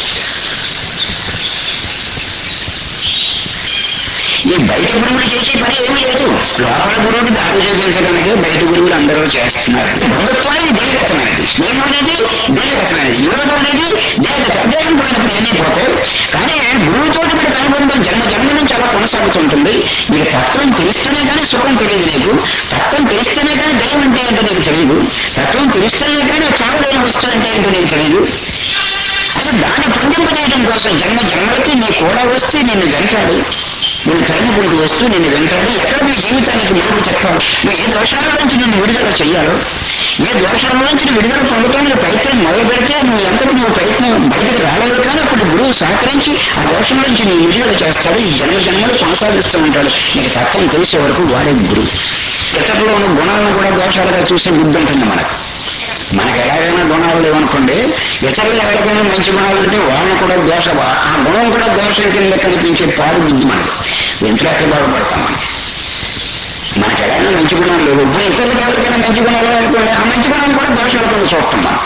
A: ఈ బయట గురువులు చేసే పని ఏమీ లేదు లోపల గురువుకి దారి చూపించడానికి బయట గురువులు అందరూ చేస్తున్నారు బంధుత్వం అనేది దేహగతమైనది స్నేహం అనేది దేహగతమైనది యోగం అనేది దేహగత దేహం పోయినప్పుడు ఏమీ పోతాయి కానీ గురువుతో మీరు అనుబంధం జన్మ జన్మ నుంచి అలా కొనసాగుతుంటుంది మీరు తత్వం తెలిస్తేనే కానీ సుఖం తెలియదు నీకు తత్వం తెలిస్తేనే కానీ దైవం అంటే ఏంటో నీకు తెలియదు తత్వం తెలిస్తేనే కానీ చావలేని వస్తువు అంటే ఏంటో నీకు తెలియదు అసలు దాన్ని పొందింపజేయడం కోసం జన్మ జన్మలకి నీ కూడా వస్తే నిన్ను వెంటాడు నువ్వు తల్లిదండ్రులు వస్తూ నిన్ను వెంటాడి ఎక్కడ నీ జీవితానికి మార్పు చెప్పాలి నువ్వు ఏ దోషాల నుంచి నిన్ను విడుదల చెయ్యాలో ఏ దోషాల నుంచి నువ్వు విడుదల పొందడానికి ప్రయత్నం మొదలు పెడితే నువ్వు ఎంతకు నువ్వు ప్రయత్నం బయటకు రాలేదు కానీ అప్పుడు గురువు సహకరించి ఆ దోషం నుంచి నువ్వు విడుదల చేస్తాడు ఈ జన్మ జన్మలు కొనసాగిస్తూ ఉంటాడు నీకు తత్వం తెలిసే వరకు వాడే గురువు ఇతరులో ఉన్న గుణాలను కూడా దోషాలుగా చూసే బుద్ధి ఉంటుంది మనకు మనకు ఎలాగైనా గుణాలు లేవనుకోండి ఇతరులు ఎవరికైనా మంచి గుణాలు ఉంటే వాళ్ళని కూడా దోష ఆ గుణం కూడా దోషం కింద కనిపించే పాడు బుద్ధి మనకి ఇంట్లో ఎక్కడ బాగుపడతాం మనం మనకు ఎలాగైనా మంచి గుణాలు లేవు ఇప్పుడు ఇతరులకు ఎవరికైనా మంచి గుణాలు అనుకోండి ఆ మంచి గుణాలు కూడా దోషాలు కింద చూస్తాం మనం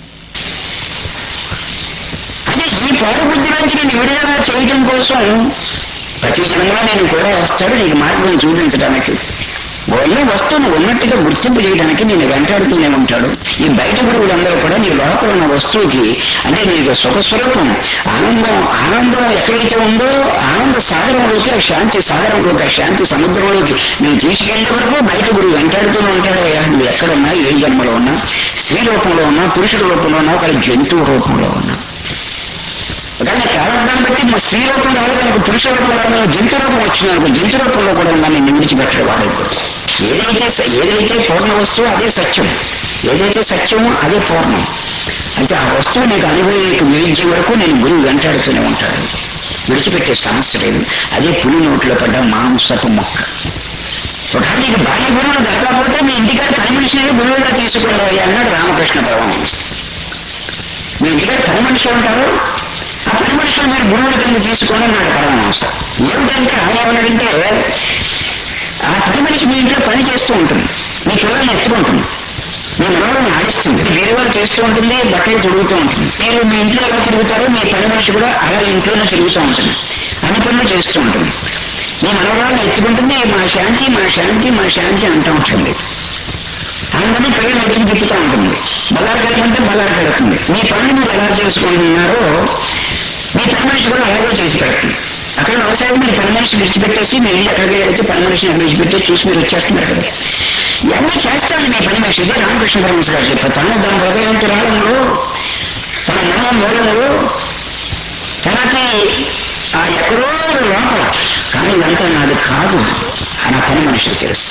A: అంటే ఈ పాడు బుద్ధి నుంచి నేను విడుదల చేయడం కోసం ప్రతి జన్మలో నేను కూడా వస్తాడు నీకు మార్గం చూపించడానికి ఉన్న వస్తువును ఉన్నట్టుగా గుర్తింపు చేయడానికి నేను వెంటాడుతూనే ఉంటాడు ఈ బయట గురువులందరూ కూడా నీ లోపల ఉన్న వస్తువుకి అంటే నీకు సుఖస్వరూపం ఆనందం ఆనందం ఎక్కడైతే ఉందో ఆనంద సాగరంలోకి ఆ శాంతి సాగరంలోకి ఆ శాంతి సముద్రంలోకి నువ్వు తీసుకెళ్లే వరకు బయట గురువు వెంటాడుతూనే ఉంటాడు అయ్యా నువ్వు ఎక్కడున్నా ఏ జన్మలో ఉన్నా స్త్రీ రూపంలో ఉన్నా పురుషుల రూపంలో ఉన్నా ఒక జంతువు రూపంలో ఉన్నా కానీ ప్రారంభాన్ని బట్టి మా స్త్రీ రూపం రాదు మనకు పురుష రూపం రాదు జంతు రూపం వచ్చిందనుకో జంతు రూపంలో కూడా నన్ను విడిచిపెట్టడు వాడు ఏదైతే ఏదైతే పూర్ణ వస్తువు అదే సత్యం ఏదైతే సత్యమో అదే పూర్ణం అంటే ఆ వస్తువు నీకు అనుభవం వేయించే వరకు నేను గురువు వెంటాడుతూనే ఉంటాడు విడిచిపెట్టే సమస్య లేదు అదే పులి నోట్లో పడ్డ మాంసపు మొక్క ఒకటి నీకు బాహ్య గురువులు దొరకకపోతే మీ ఇంటికాడ పని మనిషిని గురువుగా తీసుకోండి అన్నాడు రామకృష్ణ పరమహంస మీ ఇంటికాడ పని మనిషి ఉంటారు ఆ పని మనుషులు మీరు గురువుల కింద తీసుకోండి అన్నాడు పరమహంస ఏమిటంటే ఆయన ఏమన్నాడంటే ఆ పని మనిషి మీ ఇంట్లో పని చేస్తూ ఉంటుంది మీ పిల్లల్ని ఎత్తుకుంటుంది మీ మనవలను ఆడిస్తుంది వేరే వాళ్ళు చేస్తూ ఉంటుంది బట్టలు తిరుగుతూ ఉంటుంది మీరు మీ ఇంట్లో ఎలా తిరుగుతారో మీ పని మనిషి కూడా అలా ఇంట్లోనే తిరుగుతూ ఉంటుంది అన్ని పనులు చేస్తూ ఉంటుంది మీ మనవరాలను ఎత్తుకుంటుంది మా శాంతి మా శాంతి మా శాంతి అంటూ ఉంటుంది అందరినీ పిల్లలు ఎత్తుకు తిప్పుతూ ఉంటుంది బల్లారు కడుతుంటే బల్లారు కడుతుంది మీ పనులు మీరు ఎలా చేసుకుంటున్నారో మీ పని మనిషి కూడా అలాగే చేసి పెడుతుంది అక్కడ వ్యవసాయం మీరు పని మనిషి విడిచిపెట్టేసి మీ ఇల్లు ఎక్కడికి వెళ్తే పని మనిషిని విడిచిపెట్టి చూసి మీరు వచ్చేస్తున్నారు కదా ఇవన్నీ చేస్తాడు మీ పని మనిషి ఇదే రామకృష్ణ పరమశ గారు చెప్పారు తను దాని హృదయంతురాలంలో తన మనం మూలంలో తనకి ఆ ఎక్కడో లోపల కానీ ఇదంతా నాది కాదు అని ఆ పని మనిషికి తెలుసు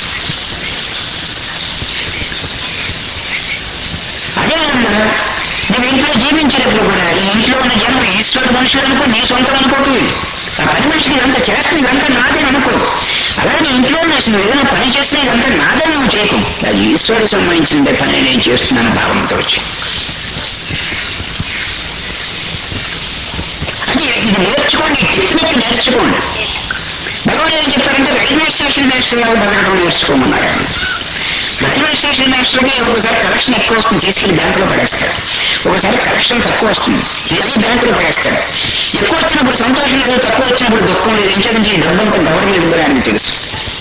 A: అదే విధంగా నువ్వు ఇంట్లో జీవించేటప్పుడు కూడా ఈ ఇంట్లో ఉన్న జనం ఈశ్వరుడు మనుషులు అనుకో నీ సొంతం అనుకోకు ఆ పని మనిషికి ఇదంతా చేస్తే ఇదంతా నాదే అనుకో అలాగే ఇంట్లో ఉన్న నువ్వు ఏదైనా పని చేస్తే ఇదంతా నాదే నువ్వు చేయకు అది ఈశ్వరుడు సంబంధించిన పని నేను చేస్తున్నాను భావంతో వచ్చి అది ఇది నేర్చుకోండి టెక్నిక్ నేర్చుకోండి భగవాన్ ఏం చెప్పారంటే రైల్వే స్టేషన్ నేర్చుకున్నా బతకడం నేర్చుకోమన్నారు ఆయన. రైల్వే స్టేషన్ మాస్టర్కి ఒకసారి కలెక్షన్ ఎక్కువ వస్తుంది తీసుకెళ్లి బ్యాంకులో పడేస్తాడు ఒకసారి కలెక్షన్ తక్కువ వస్తుంది ఇవన్నీ బ్యాంకులో పడేస్తాడు ఎక్కువ వచ్చినప్పుడు సంతోషం లేదు తక్కువ వచ్చినప్పుడు దుఃఖం లేదు ఇంచడానికి ఈ డబ్బంతా గవర్నమెంట్ కూడా ఆయనకు తెలుసు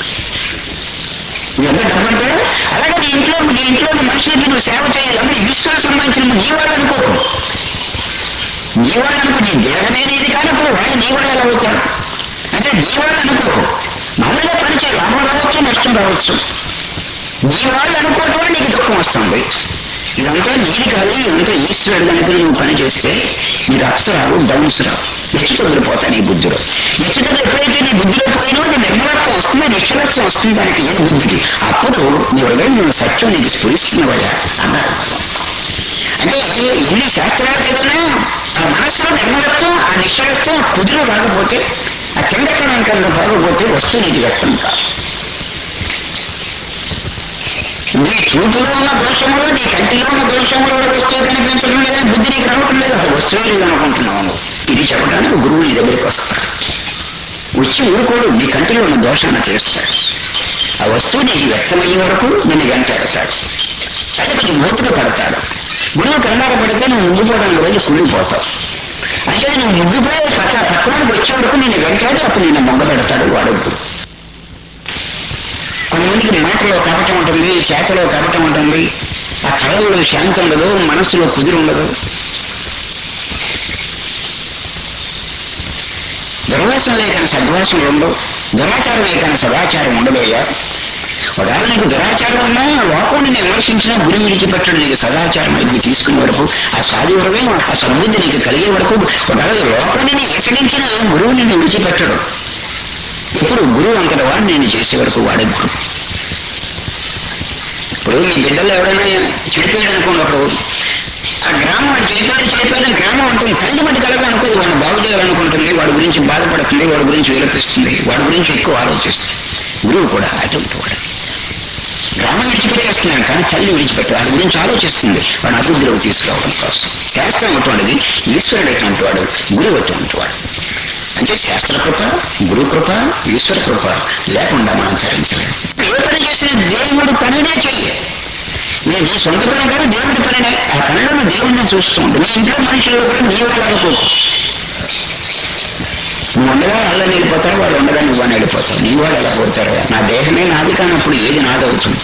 A: ఎంత డబ్బంటే అలాగే నీ ఇంట్లో నీ ఇంట్లో ఉన్న మనుషులకి నువ్వు సేవ చేయాలి అంటే ఈశ్వరు సంబంధించిన నీ వాళ్ళు అనుకోకు నీ వాళ్ళు అనుకో నీ దేహమే నీది కానప్పుడు వాళ్ళు నీ వాళ్ళు ఎలా అవుతారు అంటే నీ వాళ్ళు అనుకోకు మామూలుగా పని చేయాలి లాభం రావచ్చు నష్టం రావచ్చు నీ వాళ్ళు అనుకోవడం వల్ల నీకు దుఃఖం వస్తుంది ఇదంతా నీది కాదు ఇదంతా ఈశ్వరుడు కనుక నువ్వు పని చేస్తే నీకు అప్స్ రావు డౌన్స్ రావు హెచ్చుతగ్గులు పోతాయి నీ బుద్ధిలో హెచ్చుతగ్గులు ఎప్పుడైతే నీ బుద్ధిలో పోయినో నీ నిర్మలత్వం వస్తుంది నిశ్చలత్వం వస్తుంది దానికి ఏం బుద్ధికి అప్పుడు నీ హృదయం నువ్వు సత్యం నీకు స్ఫురిస్తున్నవయ్యా అన్నారు అంటే ఎన్ని శాస్త్రాలు చదివినా ఆ మనస్సులో నిర్మలత్వం ఆ నిశ్చలత్వం ఆ కుదురు రాకపోతే ఆ చండకణం కనుక బాగపోతే వస్తువు నీకు వ్యక్తం కాదు నీ చూపులో ఉన్న దోషములు నీ కంటిలో ఉన్న దోషములు వస్తువు కనిపించడం లేదని బుద్ధి నీకు రావటం లేదు అసలు వస్తువే లేదు అనుకుంటున్నావు నువ్వు. ఇది చెప్పడానికి గురువు నీ దగ్గరికి వస్తాడు వచ్చి ఊరుకోడు నీ కంటిలో ఉన్న దోషాన్ని చేస్తాడు ఆ వస్తువు నీకు వ్యక్తమయ్యే వరకు నిన్ను వెంటాడతాడు అంటే కొంచెం మూతులు పడతాడు గురువు కంగారు పడితే నువ్వు ముందుపోవడానికి రోజు కుళ్ళిపోతావు అంటే నువ్వు ముందుపోయే పక్క పక్కనకి వచ్చే వరకు నిన్ను వెంటాడి అప్పుడు నిన్ను మొగ్గ పెడతాడు వాడు గురువు కొంతమందికి మాటలో కపటం ఉంటుంది చేతలో కపటం ఉంటుంది ఆ కళల్లో శాంతి ఉండదు మనస్సులో కుదిరి ఉండదు దుర్వాసం లేకని సద్వాసం ఉండవు దురాచారం లేకని సదాచారం ఉండదయ్యా ఒకవేళ నీకు దురాచారం ఉన్నా లోకం నేను విమర్శించినా గురి విడిచిపెట్టడం నీకు సదాచారం అయితే తీసుకునే వరకు ఆ సాధి హృదయం ఆ సద్బుద్ధి నీకు కలిగే వరకు ఒకవేళ లోకం నేను హెచ్చరించిన గురువు నిన్ను విడిచిపెట్టడు ఇప్పుడు గురువు అంతటి వాడు నేను చేసే వరకు వాడే గురువు ఇప్పుడు మీ బిడ్డలు ఎవరైనా చెడిపోయాడు అనుకోండి ఒకడు ఆ గ్రామం వాడు చెడిపోయాడు చెడిపోయాడు గ్రామం ఉంటుంది తల్లి మట్టి కలగా అనుకోదు వాడిని బాగు చేయాలనుకుంటుంది వాడి గురించి బాధపడుతుంది వాడి గురించి విలపిస్తుంది వాడి గురించి ఎక్కువ ఆలోచిస్తుంది గురువు కూడా అటువంటి వాడు గ్రామం విడిచిపెట్టేస్తున్నాను కానీ తల్లి విడిచిపెట్టు వాడి గురించి ఆలోచిస్తుంది వాడు అభివృద్ధిలోకి తీసుకురావడం కోసం శాస్త్రం అటువంటిది ఈశ్వరుడు అటువంటి వాడు గురువు అటువంటి వాడు అంటే శాస్త్ర కృప గురు కృప ఈశ్వర కృప లేకుండా మనం తరించలేము ఏ పని చేసినా దేవుడు పనినే చెయ్యి నేను నీ సొంత పని కాదు దేవుడి పనినే ఆ పనిలో నువ్వు దేవుడిని చూస్తూ ఉండు నీ ఇంట్లో మనుషులు కూడా నీ వాళ్ళు అనుకోకు నువ్వు ఉండగా వాళ్ళు వెళ్ళిపోతారు వాళ్ళు ఉండగా నువ్వు అని వెళ్ళిపోతావు నీ వాళ్ళు ఎలా పోతారు నా దేహమే నాది కానప్పుడు ఏది నాదవుతుంది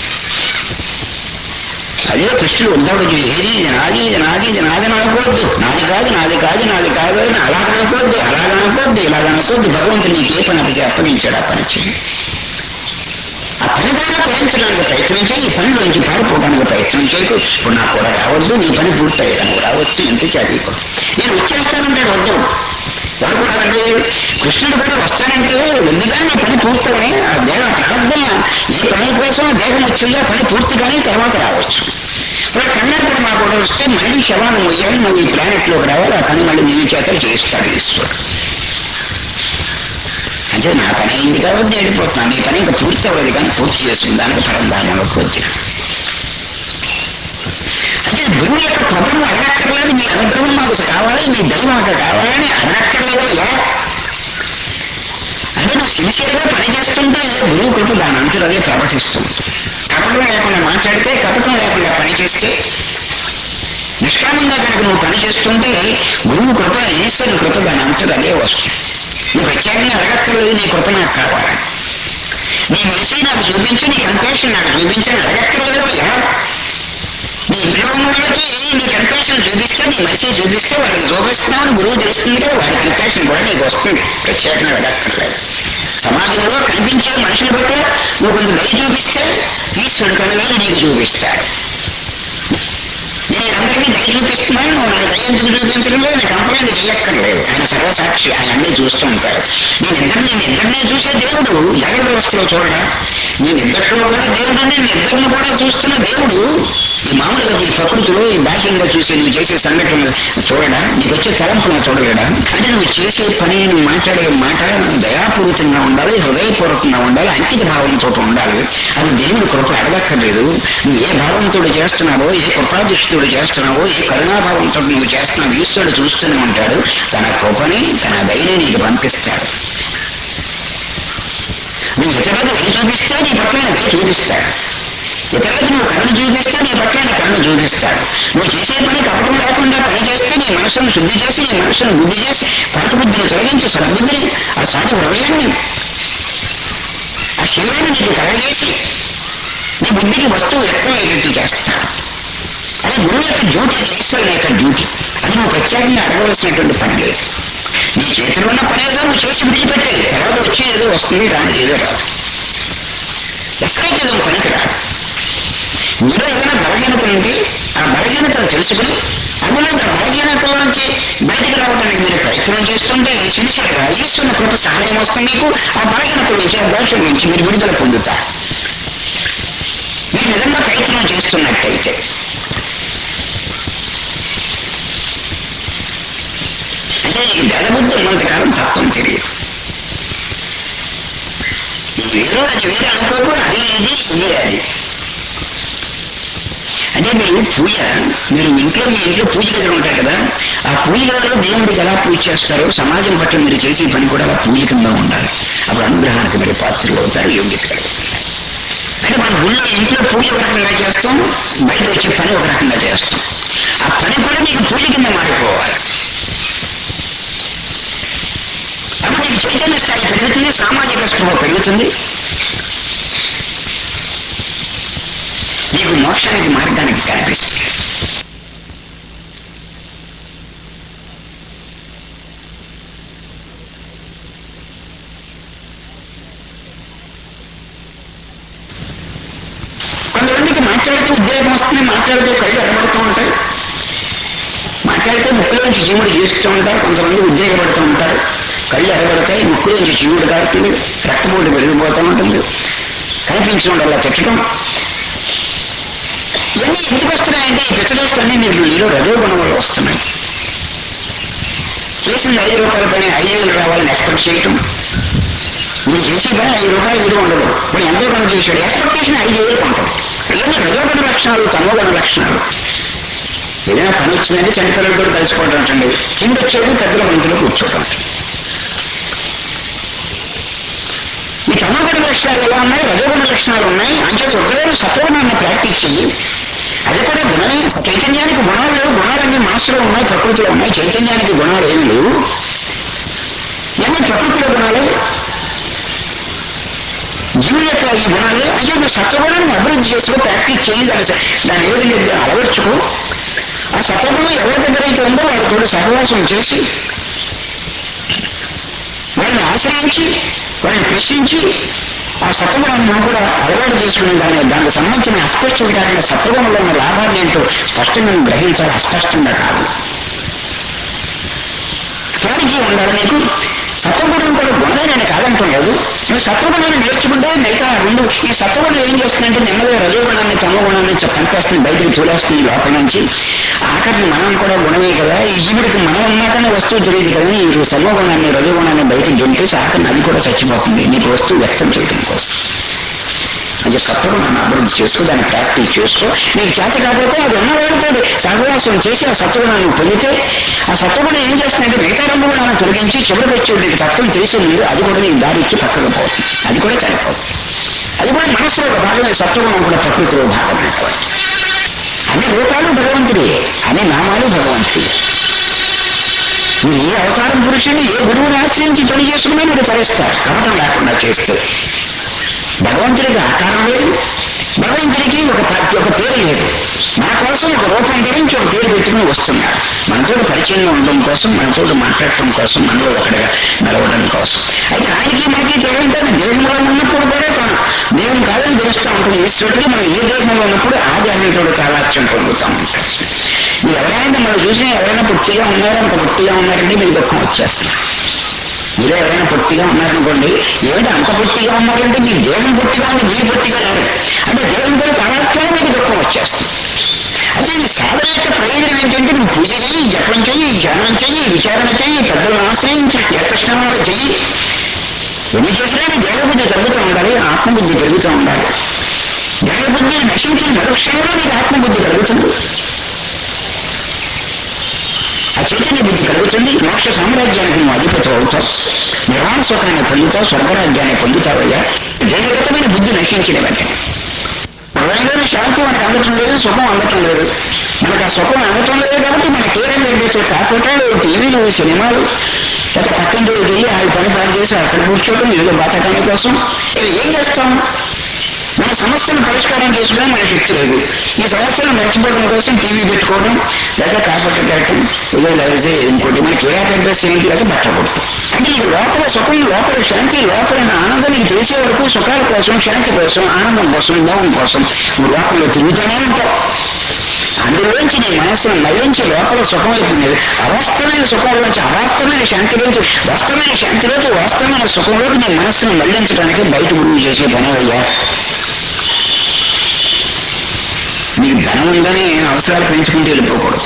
A: అదే కృష్ణుడు ఉద్ధవుడు ఏది ఇది నాది ఇది నాది ఇది నాది అనకూడదు నాది కాదు నాది కాదు నాది కాదు అని అలాగ అనుకోవద్దు అలాగ అనుకోవద్దు ఇలాగ అనుకోవద్దు భగవంతుడు నీకు ఏ పని అప్పటికి అప్పగించాడు ఆ పని చేయి ఆ పని ద్వారా పెంచడానికి ప్రయత్నం చేయి ఈ పనిలోంచి పారిపోవడానికి ప్రయత్నం చేయకు ఇప్పుడు నాకు కూడా రావద్దు నీ పని పూర్తయ్యాను రావచ్చు ఎంత చదువుకో నేను వచ్చేస్తానంటే వద్దు వాడు కూడా అంటే కృష్ణుడు కూడా వస్తానంటే ఎందుకని నీ పని పూర్తవని ఆ దేహం ప్రార్థన ఈ పని కోసం దేహం వచ్చిందా పని పూర్తి కానీ తర్వాత రావచ్చు ఇప్పుడు కన్నప్పుడు మా కూడా వస్తే మళ్ళీ శవాన్ని మొయ్యాలి నువ్వు ఈ ప్లానెట్ లోకి రావాలి ఆ పని మళ్ళీ నీ చేత చేస్తాడు ఈశ్వరుడు అంటే నా పని అయింది కాబట్టి వెళ్ళిపోతున్నాను నీ పని ఇంకా పూర్తి అవ్వదు కానీ పూర్తి చేసుకుందానికి పరంధామంలోకి వచ్చిన అంటే గురువు యొక్క పదం అడగక్కర్లేదు నీ అనుగ్రహం మాకు కావాలి నీ దైవం మాకు కావాలని అడగక్కర్లేదు ఎలా అంటే నువ్వు సిన్సియర్గా పని చేస్తుంటే గురువు కృప దాని అంతా అదే ప్రవహిస్తుంది కపటం లేకుండా మాట్లాడితే కపటం లేకుండా పని చేస్తే నిష్కామంగా కనుక నువ్వు పని చేస్తుంటే గురువు కృప ఈశ్వరుని కృప దాని అంతా అదే వస్తుంది నువ్వు ప్రత్యేకంగా అడగక్కర్లేదు నీ కృప నాకు కావాలి నీ మనిషి నాకు చూపించు నీ కంపేషన్ నాకు చూపించని అడగక్కర్లేదు ఎలా నీ ఇంట్లో ఉన్న వాళ్ళకి నీ కంపేషన్ చూపిస్తే నీ మనిషి చూపిస్తే వాళ్ళకి చూపిస్తున్నామని గురువు తెలుస్తుంది కదా వాడి కంపేషన్ కూడా నీకు వస్తుంది ప్రత్యేకంగా అడగక్కర్లేదు సమాజంలో కనిపించే మనుషులు బట్టి నువ్వు కొంచెం దయ చూపిస్తే ఈశ్వరుడు కనుక నీకు చూపిస్తాడు నేను అందరికీ దయ చూపిస్తున్నాను నువ్వు నాకు దయ ఎందుకు చూపించడం లేదు నాకు కంప్లైంట్ చేయక్కర్లేదు ఆయన సర్వసాక్షి ఆయన అన్నీ చూస్తూ ఉంటాడు నేను ఇద్దరు నేను ఇద్దరినే చూసే దేవుడు జగన్ వ్యవస్థలో చూడడా నేను ఇద్దరిలో కూడా దేవుడు నేను ఇద్దరిని కూడా చూస్తున్న దేవుడు ఈ మామూలుగా ఈ ప్రకృతిలో ఈ బాహ్యంగా చూసే నువ్వు చేసే సంఘటన చూడడా నీకు వచ్చే తలంపులను చూడలేడా అంటే నువ్వు చేసే పని నువ్వు మాట్లాడే మాట దయాపూరితంగా ఉండాలి హృదయపూర్వకంగా ఉండాలి అంకిత భావంతో ఉండాలి అది దేవుడి కృప అడగక్కర్లేదు నువ్వు ఏ భావంతో చేస్తున్నావో ఏ కృపాదృష్టితో చేస్తున్నావో ఏ కరుణాభావంతో నువ్వు చేస్తున్నావు ఈశ్వరుడు చూస్తూనే ఉంటాడు తన కృపని తన దయని నీకు పంపిస్తాడు నువ్వు ఇతరులకు దయ చూపిస్తే నీ పక్కన దయ చూపిస్తాడు ఇతరులకు నువ్వు కన్ను చూపిస్తే నీ పక్కన కన్ను చూపిస్తాడు నువ్వు చేసే పని కపటం లేకుండా పని చేస్తే నీ మనసును శుద్ధి చేసి నీ మనసును బుద్ధి చేసి పరకబుద్ధిని తొలగించి సద్బుద్ధిని ఆ సాటి హృదయాన్ని ఆ శివాన్ని నీకు కలగజేసి నీ బుద్ధికి వస్తువు వ్యక్తమయ్యేటట్టు చేస్తాడు అది గురువు యొక్క డ్యూటీ అది ఈశ్వరుని యొక్క డ్యూటీ అది నువ్వు ప్రత్యేకంగా అడగవలసినటువంటి పని లేదు నీ చేతిలో ఉన్న పని ఏదో నువ్వు చేసి విడిచిపెట్టేది తర్వాత వచ్చి ఏదో వస్తుంది రాని ఏదో రాదు ఎక్కడైతే ఏదో పనికి రాదు మీలో ఏదైనా బలహీనత ఉంది ఆ బలహీనతను తెలుసుకుని అందులో ఆ బలహీనతల నుంచి బయటకు రావడానికి మీరు ప్రయత్నం చేస్తుంటే సిన్సియర్గా ఈశ్వరుని కృప సహాయం వస్తుంది మీకు ఆ బలహీనత నుంచి ఆ దోషం నుంచి మీరు విడుదల పొందుతారు మీరు నిజంగా ప్రయత్నం చేస్తున్నట్టయితే అంటే నీకు జడబుద్ధి ఉన్నంతకాలం తత్వం తెలియదు ఈ వేరు అది వేరు అనుకోకు అది ఇది ఇది అది అంటే మీరు పూజ మీరు ఇంట్లో మీ ఇంట్లో పూజ గదులు ఉంటాయి కదా ఆ పూజ గదిలో దేవుడికి ఎలా పూజ చేస్తారో సమాజం పట్ల మీరు చేసే పని కూడా అలా పూజకంగా ఉండాలి అప్పుడు అనుగ్రహానికి మీరు పాత్రలు అవుతారు యోగ్యత కలుగుతుంది అంటే మన గుళ్ళో ఇంట్లో పూజ ఒక రకంగా చేస్తాం బయట వచ్చే పని ఒక రకంగా చేస్తాం ఆ పని కూడా మీకు పూజ కింద మారిపోవాలి అప్పుడు నీకు చైతన్య స్థాయి పెరుగుతుంది సామాజిక స్పృహ పెరుగుతుంది నీకు మోక్షానికి మార్గానికి కనిపిస్తుంది కొంతమందికి మాట్లాడితే ఉద్యోగం వస్తుంది మాట్లాడితే కళ్ళు ఎడబడుతూ ఉంటాయి మాట్లాడితే ముక్కులోంచి జీవుడు జీవిస్తూ ఉంటారు కొంతమంది ఉద్రేకపడుతూ ఉంటారు కళ్ళు ఎడబడతాయి ముక్కులోంచి జీవుడు కారుతుంది రక్తపోటు పెరిగిపోతూ ఉంటుంది కనిపించి ఉండాలా తిట్టడం ఇవన్నీ ఎందుకు వస్తున్నాయంటే ఈ పిచ్చదోషులన్నీ మీరు మీలో రజోగుణం వల్ల వస్తున్నాయి చేసిన ఐదు రూపాయల పైన ఐదు వేలు రావాలని ఎక్స్పెక్ట్ చేయటం మీరు చేసే పని ఐదు రూపాయలు విలువ ఉండదు ఇప్పుడు ఎంతో పని చేశాడు ఎక్స్పెక్టేషన్ ఐదు వేలు కొంటాం ఏదైనా రజోగుణ లక్షణాలు తమోగుణ లక్షణాలు ఏదైనా పని వచ్చిందంటే చండిపిల్లలతో కలిసిపోవడం అంటండి కింద వచ్చేది పెద్దల మంచులో కూర్చోవటం ఈ తమోగుణ లక్షణాలు ఎలా ఉన్నాయి రజోగుణ లక్షణాలు ఉన్నాయి అంటే ఒకవేళ సత్వగుణాన్ని ప్రాక్టీస్ చెయ్యి అది కూడా గుణమే చైతన్యానికి గుణాలు లేవు గుణాలన్నీ మనసులో ఉన్నాయి ప్రకృతిలో ఉన్నాయి చైతన్యానికి గుణాలు ఏమి లేవు ఇవన్నీ ప్రకృతిలో గుణాలే జీవుల యొక్క ఈ గుణాలే అంటే నువ్వు సత్వగుణాన్ని అభివృద్ధి చేసుకో ప్రాక్టీస్ చేయి దాని దాని ఏ విధంగా అలవర్చుకో ఆ సత్వగుణం ఎవరి దగ్గర అయితే ఉందో వాళ్ళతో సహవాసం చేసి వాళ్ళని ఆశ్రయించి వాళ్ళని ప్రశ్నించి ఆ సత్వగుణాన్ని మనం కూడా అలవాటు చేసుకుని దాని దానికి సంబంధించిన అస్పష్టత కాకుండా సత్వగుణంలో ఉన్న లాభాన్ని ఏంటో స్పష్టంగా నువ్వు గ్రహించాలి అస్పష్టంగా కాదు క్లారిటీ ఉండాలి నీకు సత్వగుణం కూడా గుణమే నేను కాదంటున్నాడు నువ్వు సత్వగుణాన్ని నేర్చుకుంటే మిగతా రెండు ఈ సత్వగుణం ఏం చేస్తుందంటే నెమ్మదిగా రజోగుణాన్ని తమగుణాన్ని పనిచేస్తుంది బయటికి చూలేస్తుంది లోపల నుంచి ఆఖరిని మనం కూడా గుణమే కదా ఈ జీవుడికి మనం ఉన్నాకనే వస్తువు తెలియదు కదా ఈ తమోగుణాన్ని రజోగుణాన్ని బయటికి గెంటేసి ఆఖరిని అది కూడా చచ్చిపోతుంది నీకు వస్తువు వ్యక్తం చేయడం కోసం అది సత్వగుణాన్ని అభివృద్ధి చేసుకో దాన్ని ప్రాక్టీస్ చేసుకో నీకు చేత కాకపోతే అది ఉన్నవాడితో సహవాసం చేసి ఆ సత్వగుణాన్ని పొందితే ఆ సత్వగుణం ఏం చేస్తుందంటే మిగతా రెండు గుణాలను తొలగించి చివరికి వచ్చే నీకు తత్వం తెలిసి ముందు అది కూడా నీకు దారి ఇచ్చి పక్కకు పోతుంది అది కూడా చనిపోతుంది అది కూడా మనసులో ఒక భాగమే సత్వగుణం కూడా ప్రకృతిలో భాగమే కాబట్టి అన్ని రూపాలు భగవంతుడే అన్ని నామాలు భగవంతుడే మీరు ఏ అవతారం పురుషుని ఏ గురువుని ఆశ్రయించి పని చేసుకున్నా మీరు తరిస్తారు కపటం లేకుండా చేస్తే భగవంతుడికి ఆకారం లేదు భగవంతుడికి ఒక ప్ర- ఒక పేరు లేదు మన కోసం ఒక రూపం ధరించి ఒక పేరు పెట్టుకుని వస్తున్నాడు మనతో పరిచయంగా ఉండడం కోసం మనతో మాట్లాడటం కోసం మనలో ఒకటిగా నిలవడం కోసం అయితే ఆయనకి మనకి తెలియంటే దేహంలో ఉన్నప్పుడు కూడా తను దేవుని కాదని తెలుస్తూ ఉంటుంది ఈశ్వరుడికి మనం ఏ దేహంలో ఉన్నప్పుడు ఆ దేహంతో కాలాక్ష్యం పొందుతూ ఉంటాం మీరు ఎవరైనా మనం చూసినా ఎవరైనా పుట్టిగా ఉన్నారో అంత పుట్టిగా ఉన్నారంటే మీకు దుఃఖం వచ్చేస్తుంది మీరు ఎవరైనా పొట్టిగా ఉన్నారనుకోండి ఏమిటి అంత పొట్టిగా ఉన్నారంటే మీ దేహం పొట్టిగా ఉంది మీరు పొట్టిగా లేరు అంటే దేవునితో కాలాక్షణం మీకు దుఃఖం వచ్చేస్తుంది అంటే ఈ సాధన యొక్క ప్రయోజనం ఏంటంటే నువ్వు పూజ చెయ్యి జపం చెయ్యి ధ్యానం చెయ్యి విచారణ చెయ్యి పెద్దలను ఆశ్రయించి యత్నస్నానాలు చెయ్యి ఎన్ని చేసినా నీ దేవబుద్ధి తగ్గుతూ ఉండాలి ఆత్మబుద్ధి పెరుగుతూ ఉండాలి దేవబుద్ధి నశించిన మరుక్షణంలో నీకు ఆత్మబుద్ధి పెరుగుతుంది ఆ చైతన్య బుద్ధి కలుగుతుంది మోక్ష సామ్రాజ్యానికి నువ్వు అధిపతి అవుతావు నిర్వాణ సుఖాన్ని పొందుతావు స్వర్గరాజ్యాన్ని పొందుతావయ్యా దేవగతమైన బుద్ధి నశించిన వెంటనే హృదయంలోని శాంతి మనకు అందటం లేదు సుఖం అందటం లేదు మనకు ఆ సుఖం అందటం లేదు కాబట్టి మన కేరం చేసే కాకపోతాలు టీవీలు సినిమాలు లేకపోతే పక్కన రోజు వెళ్ళి ఆ పని పని చేసి అక్కడ కూర్చోవడం ఏదో బాతకాని కోసం ఇవి ఏం చేస్తాం మన సమస్యను పరిష్కారం చేసుకునే మన శక్తి లేదు ఈ సమస్యను మర్చిపోవడం కోసం టీవీ పెట్టుకోవడం లేదా కాకపోతే పెట్టడం ఏదో లేకపోతే ఇంకోటి మనకి ఏ అడ్రస్ ఏంటి లేదా బట్ట కొడుతాం అంటే నీకు లోపల సుఖం లోపల శాంతి లోపల ఆనందం నీకు తెలిసే వరకు సుఖాల కోసం శాంతి కోసం ఆనందం కోసం మోహం కోసం నువ్వు లోపల తిరుగుతూనే ఉంటావు అందులోంచి నీ మనస్సును మళ్ళించి లోపల సుఖం అవుతుంది అవాస్తవమైన సుఖంలోంచి అవాస్తవమైన శాంతిలోంచి వాస్తవమైన శాంతిలోకి వాస్తవమైన సుఖంలోకి నీ మనస్సును మళ్లించడానికి బయట గురువు చేసే పని అయ్యా నీకు ధనం ఉందని అవసరాలు పెంచుకుంటూ వెళ్ళిపోకూడదు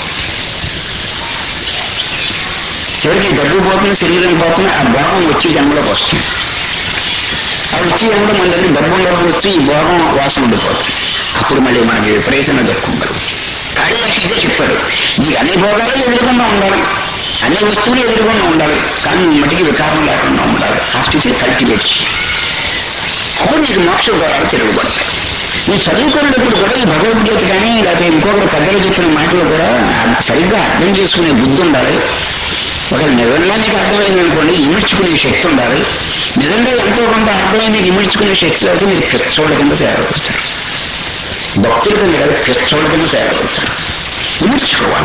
A: చివరికి డబ్బు పోతుంది శరీరం పోతుంది ఆ భోగం వచ్చి జన్మలోకి వస్తుంది ఆ వచ్చి జన్మలో మన దగ్గర డబ్బు డబ్బు వచ్చి ఈ భోగం వాసన ఉండిపోతుంది అప్పుడు మళ్ళీ మనకి విపరీతంగా దుఃఖం కలుగుతుంది కానీ ఇదే చెప్పాడు ఈ అన్ని భోగాలు ఎదురుకుండా ఉండాలి అన్ని వస్తువులు ఎదురుకుండా ఉండాలి కానీ మటుకి వికారం లేకుండా ఉండాలి ఆ స్థితి కల్టివేట్ చేయాలి అప్పుడు నీకు మోక్ష ద్వారాలు తిరుగుబడతాయి ఈ చదువుకునేటప్పుడు కూడా ఈ భగవద్గీత కానీ లేకపోతే ఇంకొకరు పెద్దలు చెప్పిన మాటలు కూడా సరిగ్గా అర్థం చేసుకునే బుద్ధి ఉండాలి ఒక నిజంగా నీకు అర్థమైంది అనుకోండి ఇమిడ్చుకునే శక్తి ఉండాలి నిజంగా ఎంతో కొంత అర్థమైంది ఇమిడ్చుకునే శక్తి అయితే మీరు క్రిస్తోళ్ళ కింద తయారవుతారు భక్తుల కింద కదా క్రిస్తోళ్ళ కింద తయారవుతారు ఇమిడ్చుకోవాలి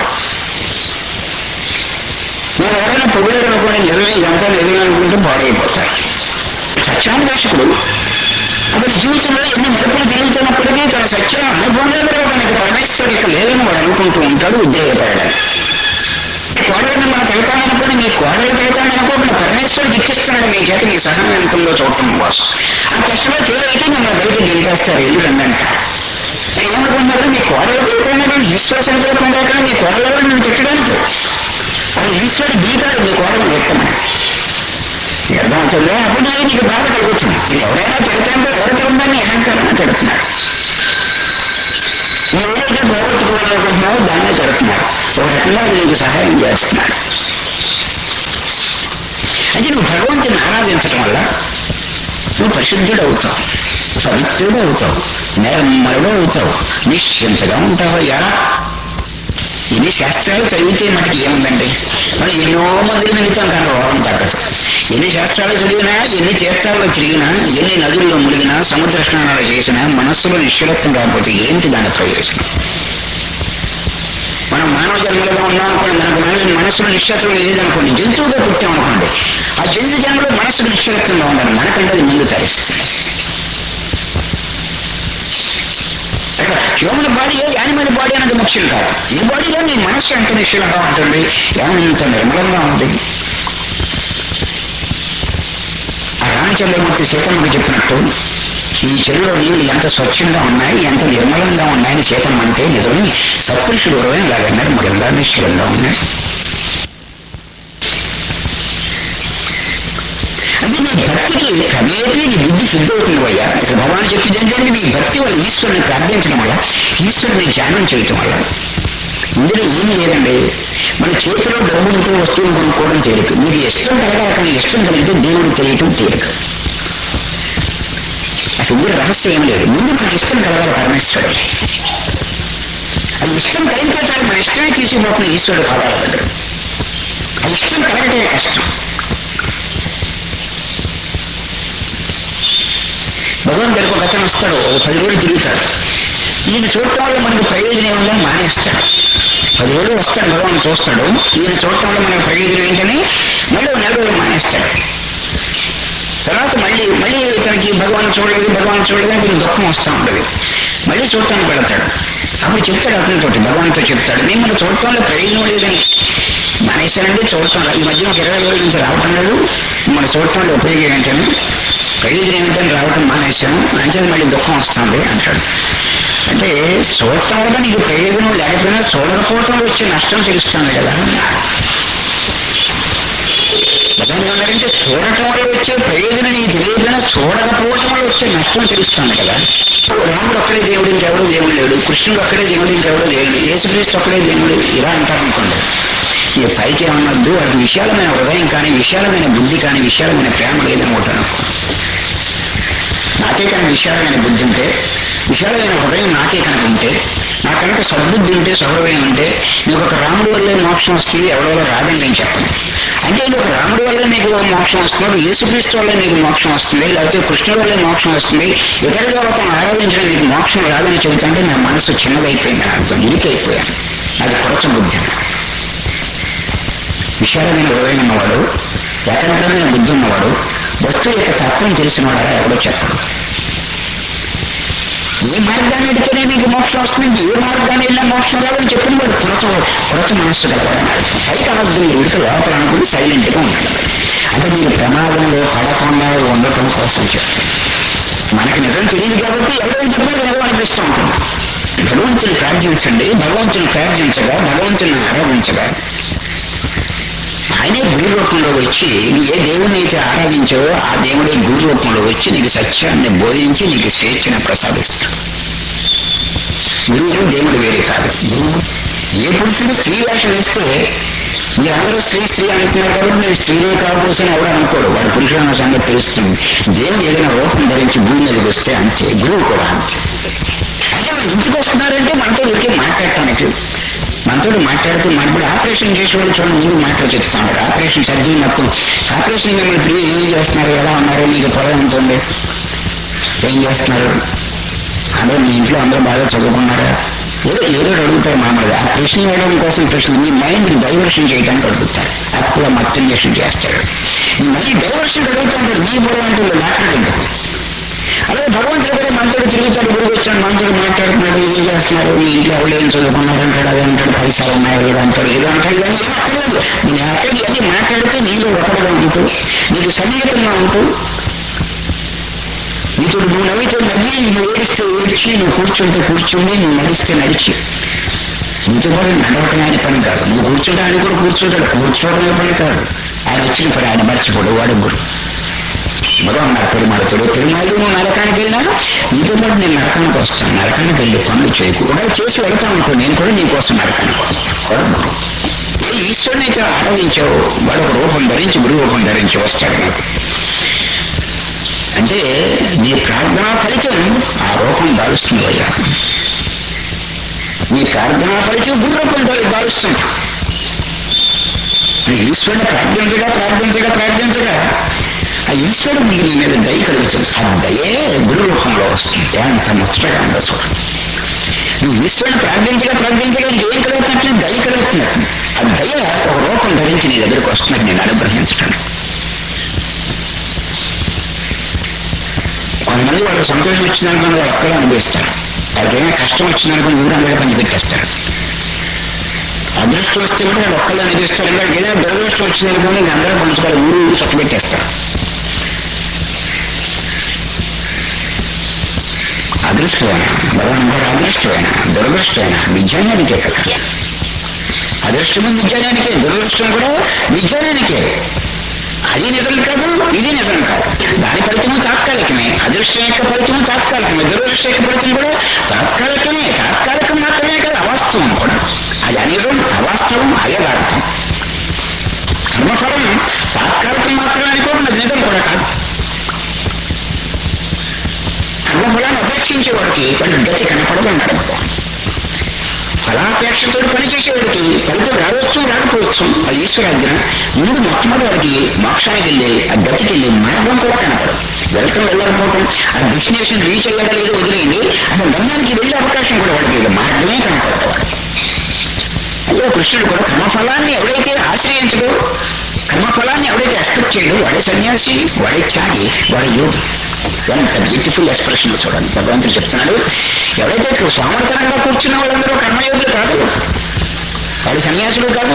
A: మీరు ఎవరైనా పొగిడారు అనుకోండి నిజమే ఇదంతా నిజమే అనుకుంటే పాడైపోతారు సత్యాన్వేషకుడు అతని జీవితంలో ఎన్ని మెరుపులు తిరుగుతున్నప్పటికీ తన సత్యం అనుభవంలో తనకి పరమేశ్వరు యొక్క లేదని వాడు అనుకుంటూ ఉంటాడు ఉద్యోగపడడానికి కోడలను మన పెడతామనుకోండి మీ కోడలు పెడతామనుకోకుండా పరమేశ్వరుడు ఇచ్చిస్తున్నాడు మీ చేత మీ సహనం ఎంతంలో చూడటం కోసం ఆ కష్టంలో చేయలేక మిమ్మల్ని బయట దింపేస్తారు ఎందుకందంట ఏమనుకుంటున్నారు మీ కోడలు పెడతామని ఈశ్వర సంకల్పం లేకుండా మీ కోడలు నేను తిట్టడానికి అది ఈశ్వరుడు దిగుతాడు మీ కోడలు పెట్టమని అర్థమవుతుంది అప్పుడు నీకు బాధ కలుగుతుంది నీకు ఎవరైనా తిడతాంటే ఎవరు తిరుగుతుందని అహంకారం తిడుతున్నాడు నువ్వు ఏదైతే పోగొట్టుకోవాలనుకుంటున్నావో దాన్నే తిడుతున్నాడు ఒక రకంగా అది నీకు సహాయం చేస్తున్నాడు అంటే నువ్వు భగవంతుని ఆరాధించడం వల్ల నువ్వు పరిశుద్ధుడు అవుతావు పవిత్రుడు అవుతావు నిర్మలుడు అవుతావు నిశ్చింతగా ఉంటావు ఎలా ఎన్ని శాస్త్రాలు చదివితే మనకి ఏముందండి మనం ఎన్నో మందిని నిమిత్తం కానీ రోగం తగ్గదు ఎన్ని శాస్త్రాలు చదివినా ఎన్ని తీర్థాల్లో తిరిగినా ఎన్ని నదుల్లో మునిగినా సముద్ర స్నానాలు చేసినా మనస్సులో నిశ్చలత్వం రాకపోతే ఏంటి దాని ప్రయోజనం మనం మానవ జన్మలుగా ఉన్నాం అనుకోండి మనకు మన మనస్సులో నిశ్చలత్వం లేదనుకోండి జంతువుగా పుట్టామనుకోండి ఆ జంతు జన్మలో మనస్సుకు నిశ్చలత్వంగా ఉండాలి మనకంటే అది ముందు తరిస్తుంది హ్యూమన్ బాడీ యానిమల్ బాడీ అనేది ముఖ్యం కాదు ఈ బాడీలో నీ మనస్సు ఎంత నిశ్చలంగా ఉంటుంది ఎంత నిర్మలంగా ఉంది ఆ రామచంద్రమూర్తి సీతమ్మకి చెప్పినట్టు ఈ చెరువులో నీళ్లు ఎంత స్వచ్ఛంగా ఉన్నాయి ఎంత నిర్మలంగా ఉన్నాయని సీతమ్మ అంటే నిజమే సత్పురుషుడు హృదయం లాగా నిర్మలంగా నిశ్చలంగా ఉన్నాయి అంటే నీ భక్తికి క్రమేపీ నీ బుద్ధి శుద్ధవుతుంది అయ్యా ఇక్కడ భగవాన్ చెప్పింది ఏంటంటే నీ భక్తి వల్ల ఈశ్వరుని ప్రార్థించడం వల్ల ఈశ్వరుని ధ్యానం చేయటం వల్ల ఇందులో ఏమీ లేదండి మన చేతిలో డబ్బులతో వస్తువులు కొనుక్కోవడం తేలిక మీకు ఇష్టం కలగాక ఇష్టం కలిగితే దేవుడు తెలియటం తేలిక అసలు ఇందులో రహస్యం ఏం లేదు ముందు మనకి ఇష్టం కలగాలి పరమేశ్వరుడు అది ఇష్టం కలిగితే చాలు మన ఇష్టమే తీసుకుపోతున్న ఈశ్వరుడు కావాలి దగ్గర ఆ ఇష్టం కలగటే కష్టం భగవంతుడికి ఒక అతను వస్తాడు ఒక పది రోజులు తిరుగుతాడు ఈయన చూడటం వల్ల మనకు ప్రయోజనం ఏముందని మానేస్తాడు పది రోజులు వస్తాడు భగవాన్ చూస్తాడు ఈయన చూడటం వల్ల మనకు ప్రయోజనం ఏంటని మళ్ళీ ఒక నెల రోజులు మానేస్తాడు తర్వాత మళ్ళీ మళ్ళీ తనకి భగవాన్ చూడలేదు భగవాన్ చూడలేదు అని కొంచెం దుఃఖం వస్తూ ఉండదు మళ్ళీ చూడటానికి వెళతాడు అప్పుడు చెప్తాడు అతనితో భగవాన్తో చెప్తాడు నేను మన చూడటంలో ప్రయోజనం లేదని మానేశానంటే చూడటం ఈ మధ్య ఒక ఇరవై రోజుల నుంచి రావటం లేదు మన చూడటంలో ఉపయోగం ఏంటని ప్రయోజనం ఏంటని రావటం మానేశాను అంచేది మళ్ళీ దుఃఖం వస్తుంది అంటాడు అంటే చూడటం వల్ల నీకు ప్రయోజనం లేకపోయినా చూడకపోవటం వచ్చే నష్టం తెలుస్తుంది కదా భగవాన్ ఏమన్నారంటే చూడటం వల్ల వచ్చే ప్రయోజనం నీకు తెలియకపోయినా చూడకపోవటం వల్ల వచ్చే నష్టం తెలుస్తుంది కదా రాముడు ఒక్కడే దేవుడు ఇంకెవడో దేవుడు లేడు కృష్ణుడు ఒక్కడే దేవుడు ఇంకెవడో లేడు యేసుక్రీస్తు ఒక్కడే దేవుడు ఇలా అంటారనుకోండి ఈ పైకి ఏమన్నద్దు అది విశాలమైన హృదయం కానీ విశాలమైన బుద్ధి కానీ విశాలమైన ప్రేమ లేదని ఉంటాను నాకే కనుక విశాలమైన బుద్ధి ఉంటే విశాలమైన హృదయం నాకే కనుక ఉంటే నా కనుక సద్బుద్ధి ఉంటే సౌరభ్యం ఉంటే నీకు ఒక రాముడి వల్లే మోక్షం వస్తుంది ఎవరి వల్ల రాదని నేను చెప్పను అంటే నీకు ఒక రాముడి వల్లే నీకు మోక్షం వస్తుంది యేసుక్రీస్తు వల్లే నీకు మోక్షం వస్తుంది లేకపోతే కృష్ణుడి వల్లే మోక్షం వస్తుంది ఇతర దేవతను ఆరాధించడం నీకు మోక్షం రాదని చెబుతుంటే నా మనసు చిన్నదైపోయింది అర్థం ఇరికైపోయాను అది కొరచ బుద్ధి విశాలమైన హృదయం ఉన్నవాడు ఏకాగ్రమైన బుద్ధి ఉన్నవాడు వస్తువు యొక్క తత్వం తెలిసినవాడు అలా ఎవడో చెప్పడు ఏ మార్గాన్ని ఎడితేనే మీకు మోక్షం వస్తుంది ఏ మార్గాన్ని వెళ్ళినా మోక్షం రాదని చెప్పిన వాడు పురత పురత మనస్సు కలవాలని పైకి అనద్దు మీరు ఉడికి లోపల అనుకుని సైలెంట్ గా ఉండాలి అంటే మీరు ప్రమాదంలో పడకుండా ఉండటం కోసం చెప్తారు మనకి నిజం తెలియదు కాబట్టి ఎవరైనా చెప్పినా నిజం అనిపిస్తూ ఉంటుంది భగవంతుని ప్రార్థించండి భగవంతుని ప్రార్థించగా భగవంతుని ఆరాధించగా ఆయనే గురు రూపంలో వచ్చి నువ్వు ఏ దేవుడిని అయితే ఆరాధించావో ఆ దేవుడే గురు రూపంలో వచ్చి నీకు సత్యాన్ని బోధించి నీకు స్వేచ్ఛను ప్రసాదిస్తాడు గురువు దేవుడు వేరే కాదు గురువు ఏ పురుషుడు స్త్రీ వేషం వేస్తే మీరందరూ స్త్రీ స్త్రీ అంటున్నారు కాబట్టి నేను స్త్రీనే కాకపోతే ఎవరు అనుకోడు వాడు పురుషుడు అన్న సంగతి తెలుస్తుంది దేవుడు ఏదైనా రూపం ధరించి భూమి మీదకి వస్తే అంతే గురువు కూడా అంతే అంటే వాళ్ళు ఇంటికి వస్తున్నారంటే మనతో ఊరికే మాట్లాడటానికి మనతో మాట్లాడుతూ మనప్పుడు ఆపరేషన్ చేసేవాళ్ళు చూడండి ముందు మాటలు చెప్తా ఉంటారు ఆపరేషన్ సర్జరీ మొత్తం ఆపరేషన్ మిమ్మల్ని ప్రియ ఏం చేస్తున్నారు ఎలా ఉన్నారు మీకు పొలం ఉంటుంది ఏం చేస్తున్నారు అందరూ మీ ఇంట్లో అందరూ బాగా చదువుకున్నారా ఏదో ఏదో అడుగుతారు మామూలుగా ఆ ప్రశ్న వేయడం కోసం ప్రశ్న మీ మైండ్ డైవర్షన్ చేయడానికి అడుగుతారు అప్పుడు మొత్తం చేస్తాడు మళ్ళీ డైవర్షన్ అడుగుతాడు మీ పొలం అంటే మాట్లాడుతుంటారు అలాగే భగవంతుడు కూడా మనతో తిరుగుతాడు గురువు వచ్చాడు మనతో మాట్లాడుతున్నాడు ఏం చేస్తున్నారు మీ ఇంట్లో ఎవరు ఏం చదువుకున్నారు అంటాడు అదే అంటాడు పైసలు ఉన్నాయి ఏదో అంటాడు ఏదో అంటాడు ఇవన్నీ అక్కర్లేదు. నేను అక్కడికి అన్ని మాట్లాడితే నీలో ఒకటిగా ఉంటూ నీకు సన్నిహితంగా ఉంటూ నీతో నువ్వు నవ్వితే నవ్వి నువ్వు ఏడిస్తే ఏడిచి నువ్వు కూర్చుంటే కూర్చుని నువ్వు నడిస్తే నడిచి నీతో కూడా నడవటం ఆయన పని కాదు నువ్వు కూర్చుంటే ఆయన కూడా కూర్చుంటాడు కూర్చోవడమే పని కాదు ఆయన వచ్చిన పని ఆయన మర్చిపోడు వాడు గురు మరో అన్నారు పెరుమాళతుడు పెరుమాళు నువ్వు నరకానికి వెళ్ళినా నీతో పాటు నేను నరకానికి వస్తాను నరకానికి వెళ్ళి పనులు చేయకు ఒకవేళ చేసి వెళ్తాను అనుకో నేను కూడా నీకోసం నరకానికి వస్తాను కూడా బాగు. ఏ ఈశ్వరుని అయితే ఆరాధించావు వాడు ఒక రూపం ధరించి గురు రూపం ధరించి వస్తాడు నాకు అంటే నీ ప్రార్థనా ఫలితం ఆ రూపం దాలుస్తుంది అయ్యా నీ ప్రార్థనా ఫలితం గురు రూపం దాలు- దాలుస్తుంది నువ్వు ఈశ్వరుని ప్రార్థించగా ప్రార్థించగా ప్రార్థించగా ఆ ఈశ్వరుడు మీకు నీ మీద దయ కలుగుతుంది ఆ దయే గురు రూపంలో వస్తుంది అంత ముచ్చటగా ఉందో చూడండి నువ్వు ఈశ్వరుని ప్రార్థించగా ప్రార్థించగా నీకు ఏం కలుగుతున్నట్లు దయ కలుగుతున్నట్టు ఆ దయ ఒక రూపం ధరించి నీ దగ్గరికి వస్తున్నట్టు నేను అనుగ్రహించడం కొంతమంది వాళ్ళకి సంతోషం వచ్చిందనుకుని వాళ్ళు ఒక్కడే అనుభవిస్తారు వాళ్ళకి ఏమైనా కష్టం వచ్చిందనుకుని ఊరందరూ పంచిపెట్టేస్తారు అదృష్టం వస్తే కూడా వాళ్ళు ఒక్కళ్ళు అనుభవిస్తారు వాళ్ళకి ఏదైనా దురదృష్టం వచ్చిందనుకుని ఇంక అందరూ పంచుకోవాలి ఊరు ఊరు చక్కబెట్టేస్తారు అదృష్టమైన భగవాన్ గారు అదృష్టమైన దురదృష్టమైన విజ్ఞానానికే కదా అదృష్టము విజ్ఞానానికే దురదృష్టం కూడా విజ్ఞానానికే అది నిజం కాదు ఇది నిజం కాదు దాని ఫలితము తాత్కాలికమే అదృష్టం యొక్క ఫలితము తాత్కాలికమే దురదృష్టం యొక్క ఫలితం కూడా తాత్కాలికమే తాత్కాలికం మాత్రమే కాదు అవాస్తవం కూడా అది అనిజం అవాస్తవం అయదార్థం కర్మఫలం తాత్కాలికం మాత్రమే అనుకోవడం అది నిజం కూడా కాదు కర్మఫలాన్ని అపేక్షించేవాడికి వాడి గతి కనపడదు అన్నాడు ఫలాపేక్షతో పనిచేసేవాడికి ఫలితం రావచ్చు రాకపోవచ్చు అది ఈశ్వరాజ్ఞ ముందు మొట్టమొదటి వాడికి మోక్షానికి వెళ్ళి ఆ గతికి వెళ్ళి మార్గం కూడా కనపడదు వెళ్ళటం వెళ్ళకపోవటం ఆ డెస్టినేషన్ రీచ్ అయ్యాడా లేదో వదిలేయండి అసలు గమ్యానికి వెళ్ళే అవకాశం కూడా వాడికి లేదు మార్గమే కనపడదు వాడికి అయ్యో కృష్ణుడు కూడా కర్మఫలాన్ని ఎవడైతే ఆశ్రయించడో కర్మఫలాన్ని ఎవడైతే ఎక్స్పెక్ట్ చేయడు వాడే సన్యాసి వాడే త్యాగి వాడే యోగి ఎంత బ్యూటిఫుల్ ఎక్స్ప్రెషన్ చూడండి భగవంతుడు చెప్తున్నాడు ఎవరైతే సోమర్తనంగా కూర్చున్న వాళ్ళందరూ కర్మయోగులు కాదు వాడు సన్యాసులు కాదు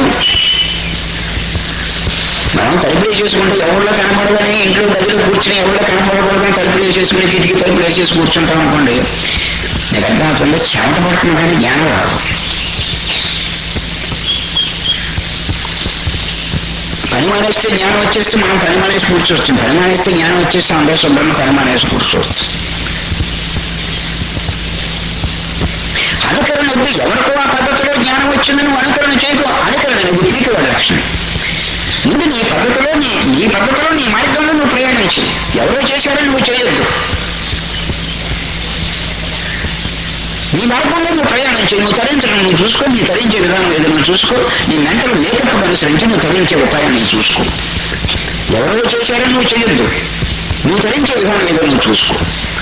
A: మనం తలుపులు చేసుకుంటే ఎవరిలో కనపడదని ఇంట్లో గదిలో కూర్చుని ఎవరిలో కనపడకూడదని తలుపులు వేసేసుకుని కిటికీ తలుపులు వేసేసి కూర్చుంటాం అనుకోండి నీకు అర్థం అవుతుంది చెమట పడుతుంది కానీ జ్ఞానం రాదు పని మానేస్తే జ్ఞానం వచ్చేస్తే మనం పని మానేసి కూర్చోవచ్చు పని మానేస్తే జ్ఞానం వచ్చేస్తే అందరూ శుభ్రంగా పని మానేసి కూర్చోవచ్చు అనుకరణ వద్దు ఎవరికో ఆ పద్ధతిలో జ్ఞానం వచ్చిందని నువ్వు అనుకరణ చేయకు అనుకరణ అనేది పిరికి వాళ్ళ లక్షణం ముందు నీ పద్ధతిలో నీ నీ పద్ధతిలో నీ మార్గంలో నువ్వు ప్రయాణించి ఎవరో చేశారో నువ్వు చేయొద్దు నీ మార్గంలో నువ్వు ప్రయాణించి నువ్వు తరించడం నువ్వు చూసుకో నీ తరించే విధానం ఏదో నువ్వు చూసుకో నీ మెంటల్ మేకప్ అనుసరించి నువ్వు తరించే ఉపాయం నువ్వు చూసుకో ఎవరో చేశారో నువ్వు చేయొద్దు నువ్వు తరించే విధానం ఏదో నువ్వు చూసుకో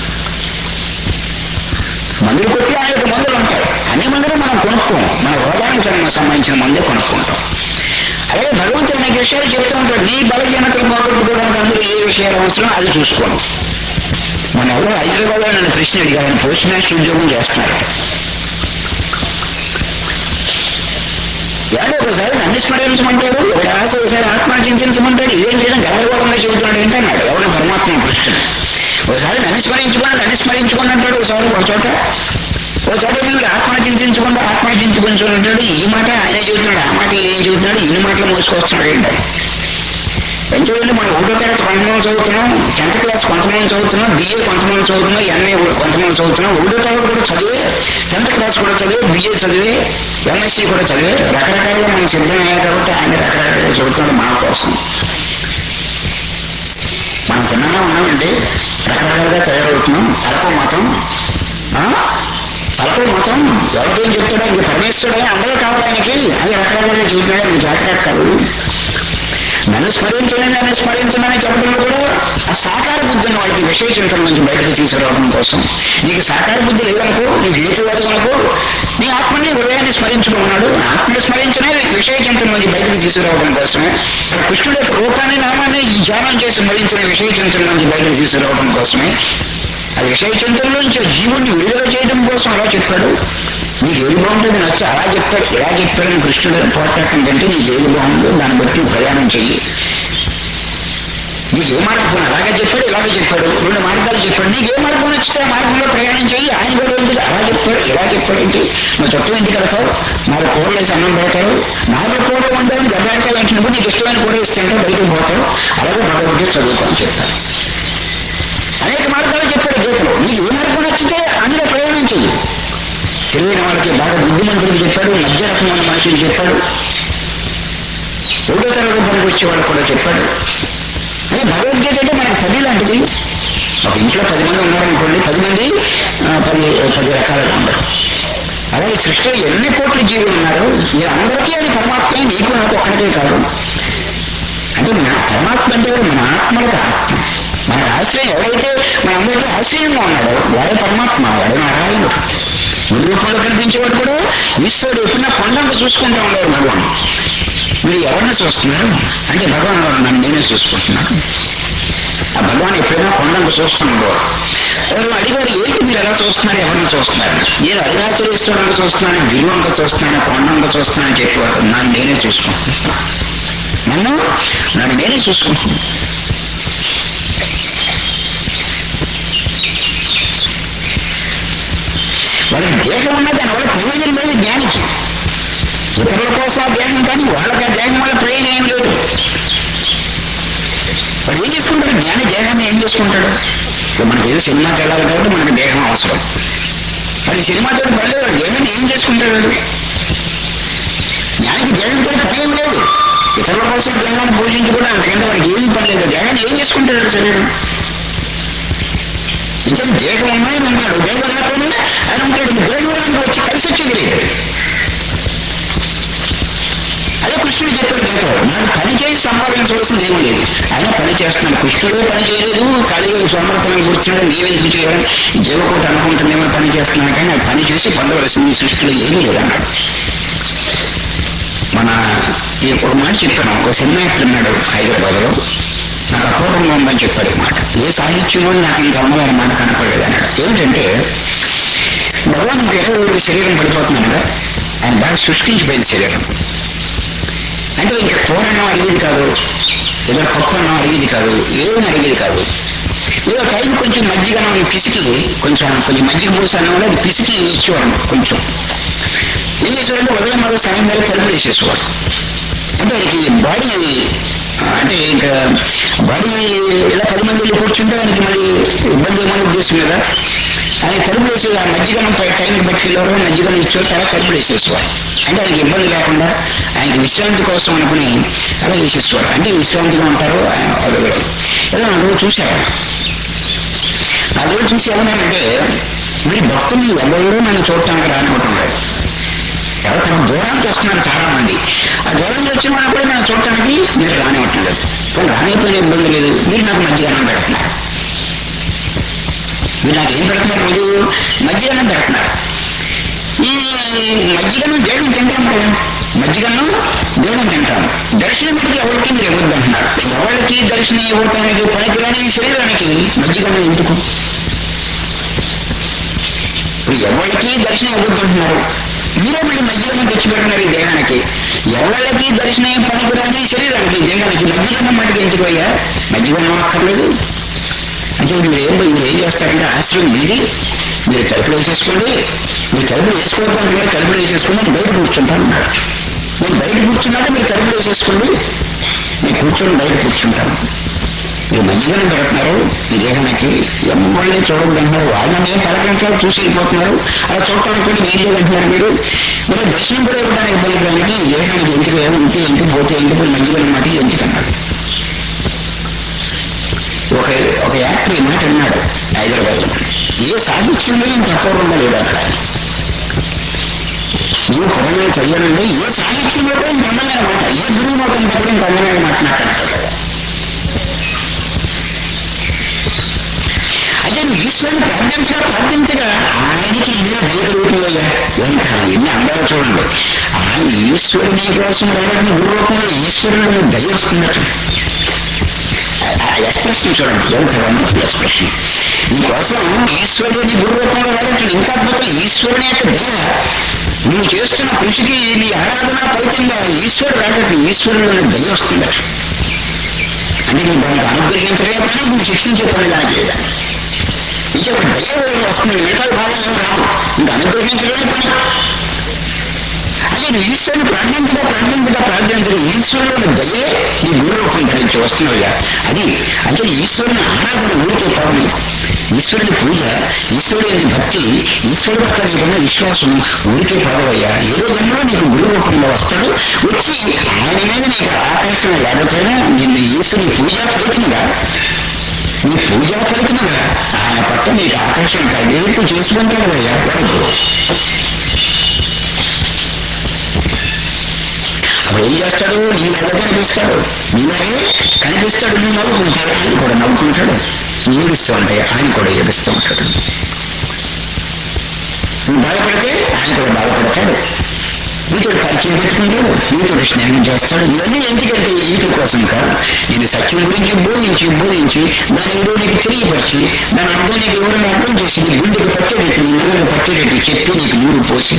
A: మందులు కొట్టి ఆ యొక్క మందులు ఉంటాయి అన్ని మందులు మనం కొనుక్కోం మన రోగానికి సంబంధించిన మందే కొనుక్కుంటాం అలాగే భగవంతుడు అనేక విషయాలు చెబుతూ ఉంటాడు నీ బలహీనతలు పోగొట్టుకోవడానికి అందరూ ఏ విషయాలు అవసరం అది చూసుకోను మన ఎవరో హైదరాబాద్ లో నన్ను ప్రశ్న అడిగారు ఆయన పోస్ట్ మాస్టర్ ఉద్యోగం చేస్తున్నారు ఎవడో ఒకసారి నన్ను స్మరించమంటాడు ఎవడాతో ఒకసారి ఆత్మచింతించమంటాడు ఇదేం చేయడం గందరగోళంగా చెబుతున్నాడు ఏంటన్నాడు ఎవరు పరమాత్మ కృష్ణుడు ఒకసారి నన్ను స్మరించుకోండి నన్ను స్మరించుకోండి అంటాడు ఒకసారి ఒక చోట ఒక చోట మీరు ఆత్మ చింతించకుండా ఆత్మ చింతించుకుంటాడు ఈ మాట ఆయన చెబుతున్నాడు ఆ మాట ఏం చెబుతున్నాడు ఇన్ని మాటలు మోసుకొస్తున్నాడు ఏంటంటే ఎందుకంటే మనం ఒకటో తరగతి కొంతమంది చదువుతున్నాం టెన్త్ క్లాస్ కొంతమంది చదువుతున్నాం బిఏ కొంతమంది చదువుతున్నాం ఎంఏ కొంతమంది చదువుతున్నాం ఒకటో తరగతి కూడా చదివే టెన్త్ క్లాస్ కూడా చదివే బిఏ చదివే ఎంఎస్సీ కూడా చదివే రకరకాలుగా మనం సిద్ధమయ్యాయి కాబట్టి ఆయన రకరకాలుగా చదువుతున్నాడు మన కోసం మనం తిన్నాగా ఉన్నామండి రకరకాలుగా తయారవుతున్నాం తలపు మతం ఆ? తలపు మతం ఎవరికేం చెప్తాడో ఇంక పరమేశ్వరుడే అందరూ కావడానికి అది రకరకాలుగా చెబుతున్నాడు ఇంక జాగ్రత్త కాదు నన్ను స్మరించండి నన్ను స్మరించమని చెప్పడంలో కూడా ఆ సాకార బుద్ధి ఉన్న వాళ్ళకి విషయ చింతన నుంచి బయటకు తీసుకురావడం కోసం నీకు సాకార బుద్ధి లేదనుకో నీకు హేతువాదం అనుకో నీ ఆత్మని హృదయాన్ని స్మరించుకున్నాడు ఆత్మని స్మరించనే విషయ చింతన నుంచి బయటకు తీసుకురావడం కోసమే ఇక్కడ కృష్ణుడు యొక్క రూపాన్ని నామాన్ని ధ్యానం చేసి స్మరించిన విషయ చింతన నుంచి బయటకు తీసుకురావడం కోసమే అది విషయ చింతన నుంచి జీవుణ్ణి విడుదల చేయడం కోసం అలా చెప్పాడు నీకు ఏది బాగుంటుంది నచ్చి అలా చెప్పాడు ఇలా చెప్పాడని కృష్ణుడు పోరాటం కంటే నీకు ఏది బాగుందో దాన్ని బట్టి నువ్వు ప్రయాణం చెయ్యి నీకు ఏ మార్గం అలాగే చెప్పాడు ఇలాగే చెప్పాడు రెండు మార్గాలు చెప్పాడు నీకు ఏ మార్గం నచ్చితే ఆ మార్గంలో ప్రయాణం చెయ్యి ఆయన కూడా ఎందుకు అలా చెప్పాడు ఇలా చెప్పాడు ఏంటి నువ్వు చుట్టూ ఇంటికి వెళ్తావు నాలుగు కూరలు వేసి అన్నం పెడతారు నాలుగు కూరలు వండాలని దెబ్బలాడతావు వెంటనే నీకు ఇష్టమైన కూర ఇస్తుంటే బయటకు పోతావు అలాగే భగవద్గీత చదువుకోని చెప్తారు చెయ్యి తెలియని వాళ్ళకి బాగా బుద్ధిమంతులకు చెప్పాడు మధ్య రకమైన మనుషులు చెప్పాడు ఒకటో తరగతి పనికి వచ్చే వాళ్ళకి కూడా చెప్పాడు అదే భగవద్గీత అంటే మనకి పది లాంటిది ఒక ఇంట్లో పది మంది ఉన్నారనుకోండి పది మంది ఆ, పది పది రకాలుగా ఉండరు అలాగే సృష్టిలో ఎన్ని కోట్ల జీవులు ఉన్నారు అందరికీ అది పరమాత్మే నీకు నాకు ఒక్కడికే కాదు అంటే మన పరమాత్మ అంటే ఎవరు? మన ఆత్మలకు ఆత్మ మన ఆశ్రయం ఎవరైతే మన అందరికీ ఆశ్రయంగా ఉన్నాడో వాడే పరమాత్మ వాడే నారాయణుడు గురు రూపంలో కనిపించేవాడు కూడా ఈశ్వరుడు ఎప్పుడన్నా కొండంగా చూసుకుంటూ ఉండేవారు భగవాన్ మీరు ఎవరిని చూస్తున్నారు అంటే భగవాన్ వారు నన్ను నేనే చూసుకుంటున్నాను ఆ భగవాన్ ఎప్పుడైనా కొండంగా చూస్తున్నాడు ఎవరు అడిగారు ఏంటి మీరు ఎలా చూస్తున్నారు ఎవరిని చూస్తున్నారు నేను అరుణాచలేశ్వరంగా చూస్తున్నాను గిరువంగా చూస్తున్నాను కొండంగా చూస్తున్నాను చెప్పేవాడు నన్ను నేనే చూసుకుంటున్నాను నన్ను నన్ను నేనే చూసుకుంటున్నాను వాళ్ళకి దేహం ఉన్నా దానివల్ల ప్రయోజనం లేదు జ్ఞానికి ఇతరుల కోసం ఆ దేహం కానీ వాళ్ళకి ఆ దేహం వల్ల ప్రయోజనం ఏం లేదు వాడు ఏం చేసుకుంటాడు జ్ఞాని దేహాన్ని ఏం చేసుకుంటాడు ఇప్పుడు మనకి ఏదో సినిమాకి వెళ్ళాలి కాబట్టి మనకి దేహం అవసరం అది సినిమాతో పడలేదు వాడు దేహాన్ని ఏం చేసుకుంటాడు వాడు? జ్ఞానికి దేహంతో పని ఏం లేదు ఇతరుల కోసం దేహాన్ని పూజించుకోవడం అంతకంటే వాడికి ఏమీ పని లేదు దేహాన్ని ఏం చేసుకుంటాడు వాడు శరీరం ఇంకా దేహం ఉన్నాయని ఉన్నాడు దేహం లేకపోయినా ఆయన ఉంటాడు దేహం వచ్చి కలిసి వచ్చేది లేదు అదే కృష్ణుడు చెప్పాడు దేంట్లో నాకు పని చేసి సంపాదించవలసింది ఏమీ లేదు ఆయన పని చేస్తున్నాడు కృష్ణుడే పని చేయలేదు కలిగి సమర్థనం కూర్చున్నాడు నీవెందుకు చేయాలి జీవకోటి అనుకుంటుందేమో పని చేస్తున్నాను కానీ అది పని చేసి పొందవలసింది ఈ సృష్టిలో ఏమీ లేదన్నాడు మన ఈ ఒక మాట చెప్పాను ఒక సినిమా యాక్టర్ ఉన్నాడు హైదరాబాద్ లో నాకు అపూర్వంగా ఉందని చెప్పాడు ఈ మాట ఏ సాహిత్యంలో నాకు ఇంకా అమ్మగారి మాట కనపడలేదు అన్నాడు ఏమిటంటే భగవాన్ ఇరవై ఏడు శరీరం పడిపోతున్నాను కదా ఆయన బాగా సృష్టించిపోయింది శరీరం అంటే ఇంకా తోరణం అడిగేది కాదు ఏదో పక్కన అడిగేది కాదు ఏమీ అడిగేది కాదు ఏదో టైం కొంచెం మజ్జిగ మనం పిసికి కొంచెం కొంచెం మజ్జిగ పోసాను వల్ల అది పిసికి ఇచ్చేవాడు కొంచెం ఏం చేసేవాడంటే ఉదయం మరో సాయంత్రం తలుపులు వేసేసేవాడు అంటే ఆయనకి బాడీ అంటే ఇంకా బాడీ ఇలా పది మంది వెళ్ళి కూర్చుంటే ఆయనకి మరి ఇబ్బంది ఏమైనా ఉద్దేశం కదా ఆయన తలుపులు వేసి ఆ మజ్జిగనం టైం బట్టి ఎవరో మజ్జిగనం ఇచ్చారు తర్వాత తలుపులు వేసేసేవాడు అంటే ఆయనకి ఇబ్బంది లేకుండా ఆయనకి విశ్రాంతి కోసం అనుకుని అలా వేసేసేవాడు అంటే విశ్రాంతిగా ఉంటారు ఆయన అదొకటి ఏదో అందులో చూశారు ఆ రోజు చూసి ఏమన్నానంటే మీరు భక్తులు ఎవరు నన్ను చూడటానికి రానుకుంటున్నారు ఎవరు తమ దూరానికి వస్తున్నారు చాలా మంది ఆ దూరం వచ్చిన వాళ్ళు కూడా నన్ను చూడటానికి మీరు రానివ్వట్లేదు కానీ రానిపోయిన ఇబ్బంది లేదు మీరు నాకు మధ్యాహ్నం పెడుతున్నారు మీరు నాకు ఏం పెడుతున్నారు మీరు మధ్యాహ్నం పెడుతున్నారు ఈ మజ్జిగను దేవుడు తింటాం కదా మజ్జిగను దేవుడు తింటాం దర్శనం పెడితే ఎవరికి మీరు ఇవ్వద్దు అంటున్నారు ఎవరికి దర్శనం ఇవ్వటానికి పనికిరాని శరీరానికి మజ్జిగను ఎందుకు ఇప్పుడు ఎవరికి దర్శనం ఇవ్వద్దంటున్నారు మీరే మళ్ళీ మధ్యలో తెచ్చిపెడుతున్నారు ఈ దేహానికి ఎవరికి దర్శనం పనికిరాని శరీరానికి ఈ దేహానికి మధ్యలో మటుకు ఎందుకు అయ్యా మధ్యలో అక్కర్లేదు అంటే మీరు ఏం మీరు ఏం చేస్తారంటే ఆశ్రయం మీది మీరు తలుపులు వేసేసుకోండి మీరు తలుపులు వేసుకోవడానికి మీరు తలుపులు వేసేసుకోండి నేను బయట కూర్చుంటాను అన్నాడు నేను బయట కూర్చున్నాక మీరు తలుపులు వేసేసుకోండి నేను కూర్చొని బయట కూర్చుంటాను మీరు మంచిగానే పెడుతున్నారు ఈ దేహానికి ఎమ్మళ్ళే చూడద్దు అంటున్నారు వాళ్ళని ఏం పలకరించాలో చూసి వెళ్ళిపోతున్నారు అలా చూడటానికి కూడా ఏం లేదంటున్నారు మీరు మరి దర్శనం కూడా ఇవ్వడానికి ఇబ్బంది ఈ దేహానికి ఎందుకు ఉంటే ఎందుకు పోతే ఎందుకు మంచిగా మాట ఎందుకు అన్నాడు ఒక ఒక యాక్టర్ ఈ మాట అన్నాడు హైదరాబాద్ ఏ సాహిత్యంలో నేను తప్పకుండా లేదు అక్కడ నువ్వు పురాణాలు చదివానండి ఏ సాహిత్యంలో కూడా ఇంత అందమైన మాట ఏ గురువు మాట కూడా ఇంత అందమైన మాట నాకు అన్నాడు అయితే నువ్వు ఈశ్వరుని ప్రార్థించగా ప్రార్థించగా ఆయనకి ఇందులో దయ కలుగుతుందయ్యా ఎంత ఎన్ని అందాలు చూడండి ఆయన ఈశ్వరుని కోసం రావడానికి గురురూపంలో ఈశ్వరుడు దయ వస్తున్నట్టు ఎక్స్ప్రెషన్ చూడండి ఎంత వండర్ఫుల్ ఎక్స్ప్రెషన్ నీకోసం ఈశ్వరుని గురురూపంలో రావడానికి ఇంకా అద్భుతం ఈశ్వరుని యొక్క దయ నువ్వు చేస్తున్న కృషికి నీ ఆరాధన ఫలితంగా ఈశ్వరుడు రావడానికి ఈశ్వరుడు దయ వస్తుందట అంటే నువ్వు దానికి అనుగ్రహించలే పని నువ్వు శిక్షించే పని దానికి లేదా ఇంకా దయ వస్తుంది మిగతా భావం ఏం రాదు ఇంకా అనుగ్రహించలేని పని అదే నువ్వు ఈశ్వరుని ప్రార్థించగా ప్రార్థించగా ప్రార్థించగా ఈశ్వరుడు దయే నీ గురు రూపం ధరించింది నుంచి వస్తున్నావుగా అది అంటే ఈశ్వరుని ఆరాధన ఊరికే పవని ఈశ్వరుడి పూజ ఈశ్వరుడి యొక్క భక్తి ఈశ్వరుడు పట్ల నీకున్న విశ్వాసం ఊరికే పడవయ్యా ఏదో జన్మలో నీకు గురు రూపంలో వస్తాడు వచ్చి ఆయన మీద నీకు ఆకర్షణ లేకపోయినా నిన్ను ఈశ్వరుని పూజ ఫలితంగా నీ పూజా ఫలితంగా ఆయన పట్ల నీకు ఆకర్షణ కలిగేట్టు చేసుకుంటాడు అయ్యా వాడు అప్పుడు ఏం చేస్తాడు నీ నవ్వు కనిపిస్తాడు నీలాగే కనిపిస్తాడు నువ్వు నవ్వుకుంటాడు ఆయన కూడా నవ్వుకుంటాడు నువ్వు ఏడుస్తూ ఉంటాయి ఆయన కూడా ఏడుస్తూ ఉంటాడు నువ్వు బాధపడితే ఆయన కూడా బాధపడతాడు నీతో పరిచయం పెట్టుకుంటాడు నీతో స్నేహం చేస్తాడు ఇవన్నీ ఎందుకంటే ఈటి కోసం కాదు నేను సత్యం గురించి బోధించి బోధించి దాని ఏదో నీకు తెలియపరిచి దాని అర్థం నీకు ఎవరైనా అర్థం చేసి నీ గుండెకి పట్టేటట్టు నీ నవ్వులకు పట్టేటట్టు చెప్పి నీకు నీరు పోసి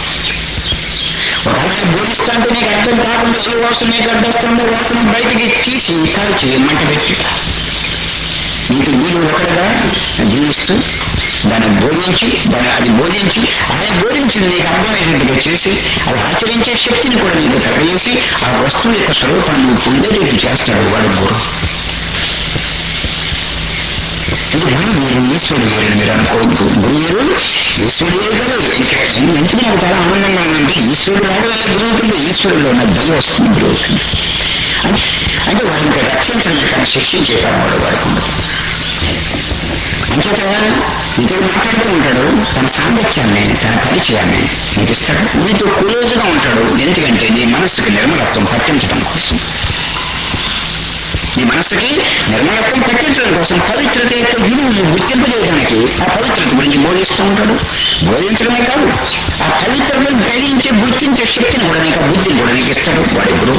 A: ఒకవేళ బోధిస్తాంటే నీకు అర్థం కాకుండా ఏ వాసన నీకు అడ్డొస్తుందో వాసన బయటికి తీసి కాల్చి మంట పెట్టి నీకు నీరు ఒకటిగా జీవిస్తూ దాన్ని బోధించి దాన్ని అది బోధించి ఆయన బోధించింది నీకు అర్థమయ్యేట్టుగా చేసి అది ఆచరించే శక్తిని కూడా నీకు కలగజేసి ఆ వస్తువు యొక్క స్వరూపాన్ని నువ్వు పొందేటట్టు చేస్తాడు వాడు గురు ఇది గురువు వేరు ఈశ్వరుడు వేరు మీరు అనుకోవద్దు గురువు వేరు ఈశ్వరుడు వేరు కదా ఇంకా ఎందుకు నాకు చాలా ఆనందంగా ఉందంటే ఈశ్వరుడు రావడం వల్ల గురువు అవుతుంది ఈశ్వరుడు ఉన్న దయ వస్తుంది గురువు అవుతుంది అంటే అంటే వారిని రక్షించడం కానీ శిక్షించే పరమాడు వారికి ఉండదు అంచేత నీతో మాట్లాడుతూ ఉంటాడు తన సాంగత్యాన్ని తన పరిచయాన్ని నీకు ఇస్తాడు నీతో క్లోజ్గా ఉంటాడు ఎందుకంటే నీ మనస్సుకి నిర్మలత్వం పట్టించడం కోసం నీ మనస్సుకి నిర్మలత్వం పట్టించడం కోసం పవిత్రత యొక్క విలువను గుర్తింపజేయడానికి ఆ పవిత్రత గురించి బోధిస్తూ ఉంటాడు బోధించడమే కాదు ఆ పవిత్రతను గ్రహించే గుర్తించే శక్తిని కూడా నీకు ఆ బుద్ధిని కూడా నీకు ఇస్తాడు వాడి గురువు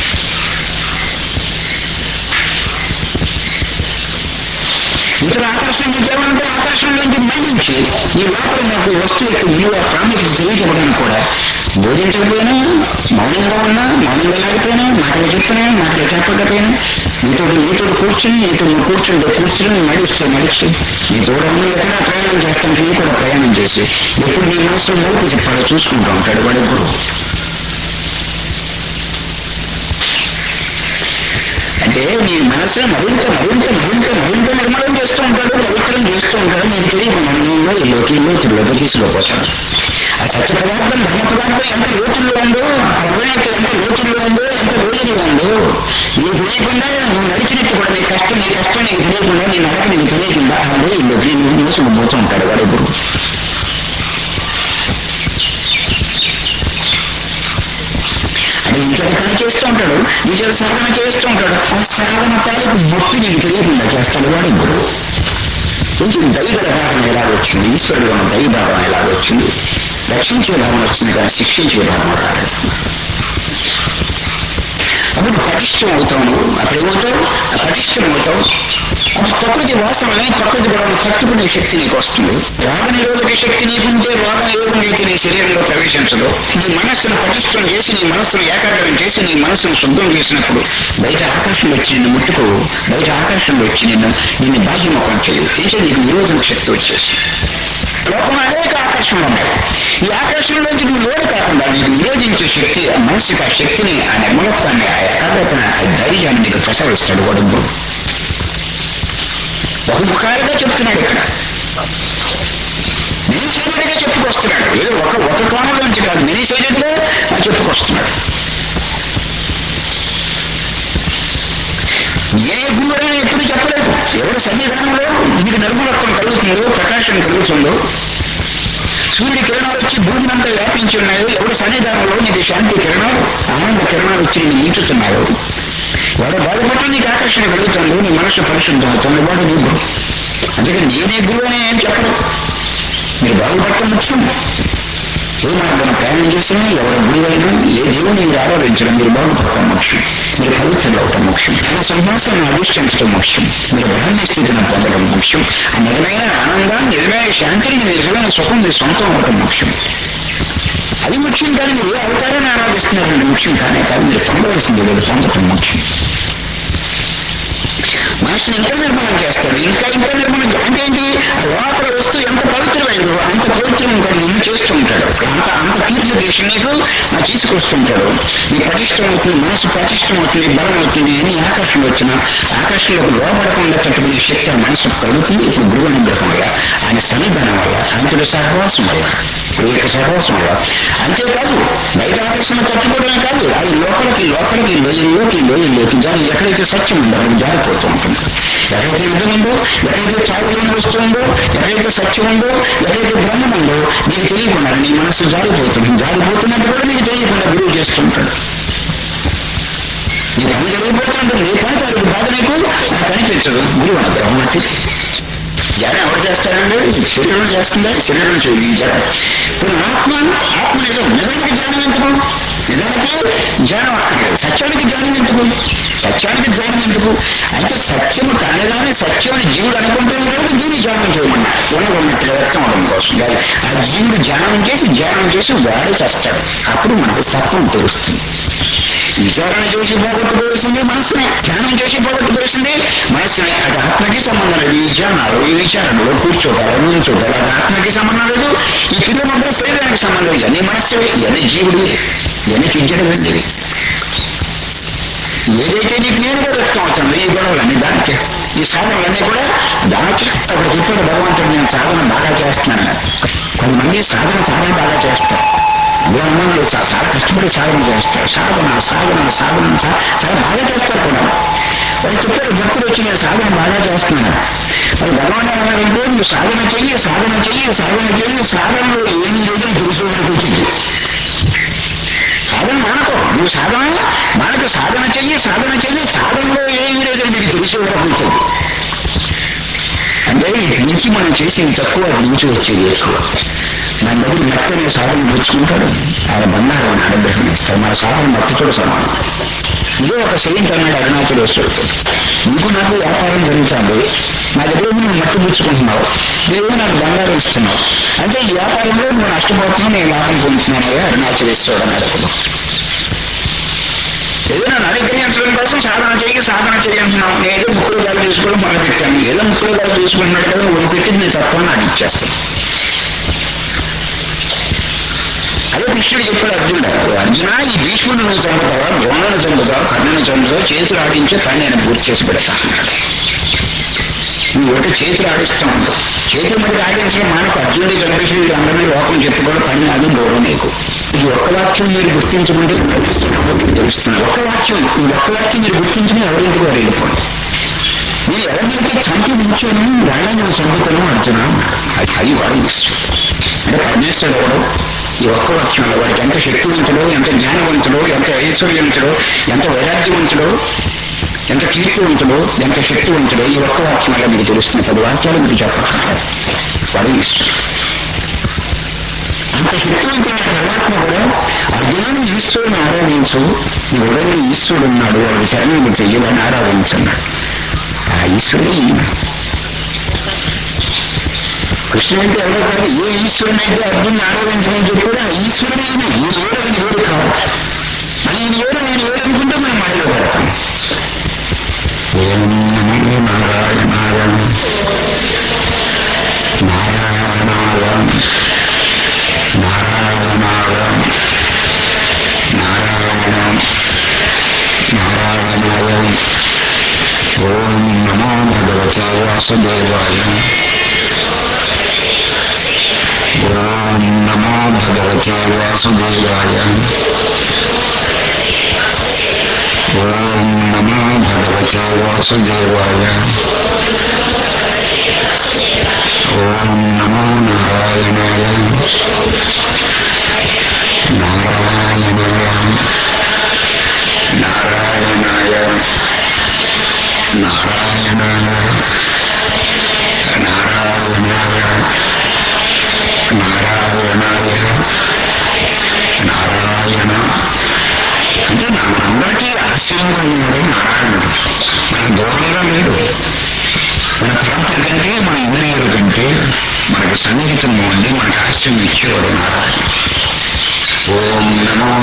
A: ఇతర ఆకర్షణ నీకేమంటే ఆకర్షణ నుంచి మళ్ళించి ఈ లోపల నాకు వస్తువు యొక్క విలువ ప్రాముఖ్యత తెలియజేయడం కూడా బోధించకపోయినా మౌనంగా ఉన్నా మౌనంగా లేకపోయినా మాటలు చెప్పినా మాటలు చెప్పకపోయినా నీతో నీతో కూర్చుని నీతో నువ్వు కూర్చుంటే కూర్చుని నడుస్తూ నడిచి నీ తోడన్నా ఎక్కడ ప్రయాణం చేస్తాంటే నీ కూడా ప్రయాణం చేసి ఎప్పుడు నీ మనసులో మరుపు చెప్పాలో చూసుకుంటూ ఉంటాడు వాడు గురువు అంటే నీ మనసును మరింత మరింత మరింత మరింత నిర్మలం చేస్తూ ఉంటాడు పవిత్రం చేస్తూ ఉంటాడు నేను తెలియకుండా నేను లోకి లోతుల్లోకి తీసుకుపోతాను ఆ సత్య పదార్థం ధర్మ పదార్థం ఎంత లోతుల్లో ఉందో ఆ హృదయం ఎంత లోతుల్లో ఉందో ఎంత రోజులు ఉందో నీకు తెలియకుండా నువ్వు నడిచినట్టు కూడా నీ కష్టం నీ కష్టం నీకు తెలియకుండా నీ నడక నీకు తెలియకుండా ఆ హృదయంలోకి నువ్వు మోసుకుపోతూ ఉంటాడు వాడు గురువు అది ఇంట్లో పని చేస్తూ ఉంటాడు నిజం సాధన చేస్తూ ఉంటాడు ఆ సాధన తాలూకు భక్తి నీకు తెలియకుండా చేస్తాడు వాడు గురువు కొంచెం దైవ భావన ఎలా వచ్చింది ఈశ్వరుడు ఉన్న దైవ భావన ఎలా వచ్చింది రక్షించే భావన వచ్చింది కానీ శిక్షించే భావన రాలేదు అప్పుడు పటిష్టం అవుతాను అప్పుడు ఏమవుతావు పటిష్టం అవుతావు అప్పుడు ప్రకృతి వాస్తవమే ప్రకృతి కూడా తట్టుకునే శక్తి నీకు వస్తుంది రోగ నిరోధక శక్తి నీకుంటే రోగ నిరోధక నీకు నీ శరీరంలో ప్రవేశించదు నీ మనస్సును పటిష్టం చేసి నీ మనస్సును ఏకాగ్రం చేసి నీ మనస్సును శుద్ధం చేసినప్పుడు బయట ఆకర్షణ వచ్చి నిన్ను ముట్టుకో బయట ఆకర్షణ వచ్చి నిన్ను నిన్ను బాధ్యమొఖం చేయు అయితే నీకు విరోధన శక్తి వచ్చేసి లోకంలో అనేక ఆకర్షణలు ఉన్నాయి ఈ ఆకర్షణలోంచి నువ్వు లోడు కాకుండా నీకు విరోధించే శక్తి ఆ మనసుకి ఆ శక్తిని ఆ నిర్మలత్వాన్ని ఆ ఏకాగ్రతను ఆ ధైర్యాన్ని నీకు ప్రసవిస్తాడు వాడు గురువు బహుముఖాలుగా చెప్తున్నాడు ఇక్కడ నేను సైలెంట్గా చెప్పుకొస్తున్నాడు ఏదో ఒక ఒక కోణంలోంచి కాదు నేను సైలెంట్గా చెప్పుకొస్తున్నాడు ఏ గురువురైనా ఎప్పుడు చెప్పలేదు ఎవరు సన్నిధానంలో నీకు నిర్మలత్వం కలుగుతుందో ప్రకాశం కలుగుతుందో సూర్యుడి కిరణాలు వచ్చి భూమినంతా వ్యాపించి ఉన్నాయో ఎవరు సన్నిధానంలో నీకు శాంతి కిరణాలు ఆనంద కిరణాలు వచ్చి నేను నీచుతున్నాయో వాడు బాధపడుతూ నీకు ఆకర్షణ కలుగుతుంది నీ మనసు పరిశుద్ధం అవుతుంది వాడు నీ గురువు అందుకని నేనే గురువు అని ఏం చెప్పరు మీరు బాగుపడటం ముఖ్యం ఏ మార్గం ప్రయాణం చేసినా ఎవరు గురువైనా ఏ దేవుని మీరు ఆరాధించడం మీరు బాగుపడటం ముఖ్యం మీరు పవిత్రులు అవటం ముఖ్యం ఆ సింహాసనం అధిష్ఠించడం ముఖ్యం మీరు బ్రహ్మ స్థితిని పొందడం ముఖ్యం ఆ నిజమైన ఆనందాన్ని నిజమైన శాంతిని నిజమైన సుఖం మీ సొంతం అవటం ముఖ్యం అది ముఖ్యం కానీ మీరు ఏ అవతారాన్ని ఆరాధిస్తున్నారండి ముఖ్యం కానీ కాదు మీరు పొందవలసింది లేదు పొందటం ముఖ్యం మనసు మనసుని ఇంకా నిర్మలం చేస్తాడు ఇంకా ఇంకా నిర్మలం చే- అంటే ఏంటి లోపల వస్తువు ఎంత పవిత్రమైందో అంత పవిత్రం ఇంకా నిన్ను చేస్తూ ఉంటాడు అంత అంత ప్యూరిఫికేషన్ నీకు నా తీసుకొస్తుంటాడు నీ పటిష్టం అవుతుంది మనసు పటిష్టం అవుతుంది బలం అవుతుంది ఎన్ని ఆకర్షణ వచ్చినా ఆకర్షణలకు లోపడకుండా తట్టుకునే శక్తి ఆ మనసు కలుగుతుంది ఇప్పుడు గురువు అనుగ్రహం వల్ల ఆయన సన్నిధానం వల్ల అంతుల సహవాసం వల్ల గురువు యొక్క సహవాసం వల్ల అంతేకాదు బయట ఆకర్షణ తట్టుకోవడమే కాదు అది లోపలికి లోపలికి లోయల్లోకి లోయల్లోకి జారి ఎక్కడైతే సత్యం ఉందో అది జారిపోతూ ఉంటుంది ఎక్కడైతే నిజం ఉందో ఎక్కడైతే చావులేని వస్తువు ఉందో ఎక్కడైతే సత్యం ఉందో ఎక్కడైతే బ్రహ్మం ఉందో నీకు తెలియకుండా నీ మనసు జారిపోతుంది జారిపోతున్నట్టు కూడా నీకు తెలియకుండా గురువు చేస్తుంటాడు నీ పని జరిగిపోతుంటుంది నీ పని కాదు బాధ నీకు నాకు కనిపించదు గురువు అనుగ్రహం అంటే జ్ఞానం ఎవరు చేస్తారండి శరీరం చేస్తుందా శరీరం చేయదు ఈ జ్ఞానం ఇప్పుడు ఆత్మ ఆత్మ నిజం నిజానికి జ్ఞానం ఎందుకు నిజానికి జ్ఞానం అక్కర్లేదు సత్యానికి జ్ఞానం ఎందుకు సత్యానికి జ్ఞానం ఎందుకు అంటే సత్యము కానిదాన్ని సత్యం అని జీవుడు అనుకుంటే కాబట్టి దీన్ని జ్ఞానం చేయమన్నా ఉన్నట్టు వ్యక్తం అవడం కోసం కాదు. ఆ జీవుడు ధ్యానం చేసి ధ్యానం చేసి వాడే చేస్తాడు అప్పుడు మనకు తత్వం తెలుస్తుంది విచారణ చేసి పోగొట్టు తెలుస్తుంది మనస్సునే ధ్యానం చేసి పోగొట్టు తెలుస్తుంది మనస్సునే అది ఆత్మకి సంబంధం లేదు ఈ ధ్యానాలు ఈ విచారణలో కూర్చోగలరు నిల్చోగలరు అది ఆత్మకి సంబంధం లేదు ఈ పిల్లలందరూ శరీరానికి సంబంధం లేదు ఇవన్నీ మనస్సు ఇవన్నీ జీవుడు ఇవన్నీ పింఛడం వెళ్ళేది ఏదైతే నీకు నేరుగా వ్యక్తం అవుతుంది ఈ గొడవలన్నీ దానికి ఈ సాధనలన్నీ కూడా దానికి అప్పుడు చెప్పాడు భగవంతుడు నేను సాధన బాగా చేస్తున్నాను కొంతమంది సాధన చాలా బాగా చేస్తారు బ్రహ్మణులు చా- చాలా కష్టపడి సాధన చేస్తారు సాధన సాధన సాధన చా- చాలా బాగా చేస్తారు కూడా వాళ్ళు చెప్పారు భక్తులు వచ్చి నేను సాధన బాగా చేస్తున్నాను మరి భగవాన్ ఏమన్నారంటే నువ్వు సాధన చెయ్యి సాధన చెయ్యి సాధన చెయ్యి సాధనలో ఏమి లేదని తెలుసుకోవడానికి వచ్చింది సాధన మానకో నువ్వు సాధన మనకు సాధన చెయ్యి సాధన చెయ్యి సాధనలో ఏమి లేదని మీకు తెలిసే వరకు ఉంటుంది అంటే ఇటు నుంచి మనం చేసేది తక్కువ అటు నుంచి వచ్చేది ఎక్కువ మన దగ్గర మెత్తనే సాధన పుచ్చుకుంటాడు ఆయన బంగారం అని అనుగ్రహం ఇస్తాడు మన సాధన మట్టితో సమానం ఇదే ఒక సెయింట్ అన్నాడు అరుణాచలేశ్వరుడు నీకు నాకు వ్యాపారం జరుగుతుంది నా దగ్గర నువ్వు మట్టి పుచ్చుకుంటున్నావు నువ్వు నాకు బంగారం ఇస్తున్నావు అంటే ఈ వ్యాపారంలో నువ్వు నష్టపోతున్నావు నేను లాభం పొందుతున్నాను అరుణాచలేశ్వరుడు అన్నాడు ఒక భక్తుడు. ఏదో నన్ను అనుగ్రహించడం కోసం సాధన చేయి సాధన చేయంటున్నాం నేను ముక్కులు గారు తీసుకోవడం మొదలు పెట్టాను ఏదో ముక్కులు గారు తీసుకుంటున్నాడు కదా ఒడి పెట్టి నేను తప్ప నాకు ఇచ్చేస్తాను అదే కృష్ణుడు చెప్పాడు అర్జునుడు అర్జున ఈ భీష్ముడు నువ్వు చంపుతావా ద్రోణను చంపుతావా కర్ణను చంపుతావా చేతులు ఆడించే కానీ నేను పూర్తి చేసి పెడతా అన్నాడు నువ్వు ఒకటి చేతులు ఆడిస్తా ఉండవు చేతులు మరి ఆడించడం మనకు అర్జునుడి కనిపించి అందరినీ లోకం చెప్పుకోవడం పని అది గౌరవం నీకు ఇది ఒక్క వాక్యం మీరు గుర్తించమంటే తెలుస్తున్నారు ఒక్క వాక్యం ఈ ఒక్క వాక్యం మీరు గుర్తించిన ఎవరింటికి వారు వెళ్ళిపోండి నేను ఎవరినైతే చంపి ఉంచాను వాళ్ళని నేను చంపుతాను అర్జున అది అది వాడు ఇష్టం అంటే పరమేశ్వరుడు కూడా ఈ ఒక్క వాక్యంలో వాడికి ఎంత శక్తివంతుడో ఎంత జ్ఞానవంతుడో ఎంత ఐశ్వర్యవంతుడో ఎంత వైరాగ్యవంతుడో ఎంత కీర్తివంతుడో ఎంత శక్తివంతుడో ఈ ఒక్క వాక్యం వల్ల మీకు తెలుస్తుంది పది వాక్యాలు మీకు చెప్పాలి వాడు ఇష్టం అంత శక్తివంతమైన పరమాత్మ కూడా అర్జునుడు ఈశ్వరుని ఆరాధించు నీ ఉదయం ఈశ్వరుడు ఉన్నాడు వాడు శరణి చెయ్యాలని ఆరాధించన్నాడు ఆ ఈశ్వరుడే ఈయన కృష్ణుడు అంటే ఎవరో కాదు ఏ ఈశ్వరుని అయితే అర్జునుని ఆరాధించమని చెప్పాడు ఆ ఈశ్వరుడు ఈయన ఈయన ఎవరు ఆయన ఎవరు కాదు మరి ఈయన ఎవరు ఆయన ఎవరు అనుకుంటే మనం మాయలో పడతాం ఓం నమో నారాయణాయ నారాయణాయ నారాయణాయ నారాయణ నారాయణాయ ఓం నమో భగవతే వాసుదేవాయ ఓం నమో భగవతే వాసుదేవాయ ఓం నమో భగవతే వాసుదేవాయ ఓం నమో నారాయణాయ నారాయణాయ నారాయణాయ నారాయణాయ నారాయణాయ నారాయణాయ నారాయణ అంటే మనందరికీ ఆశ్చర్యంగా ఉన్నాడు నారాయణుడు మన దూరంగా లేడు మన తలంపుల కంటే మన ఇంద్రియాల కంటే మనకు సన్నిహితంగా ఉండి మనకు ఆశ్రయం ఇచ్చేవాడు నారాయణ ఓం నమో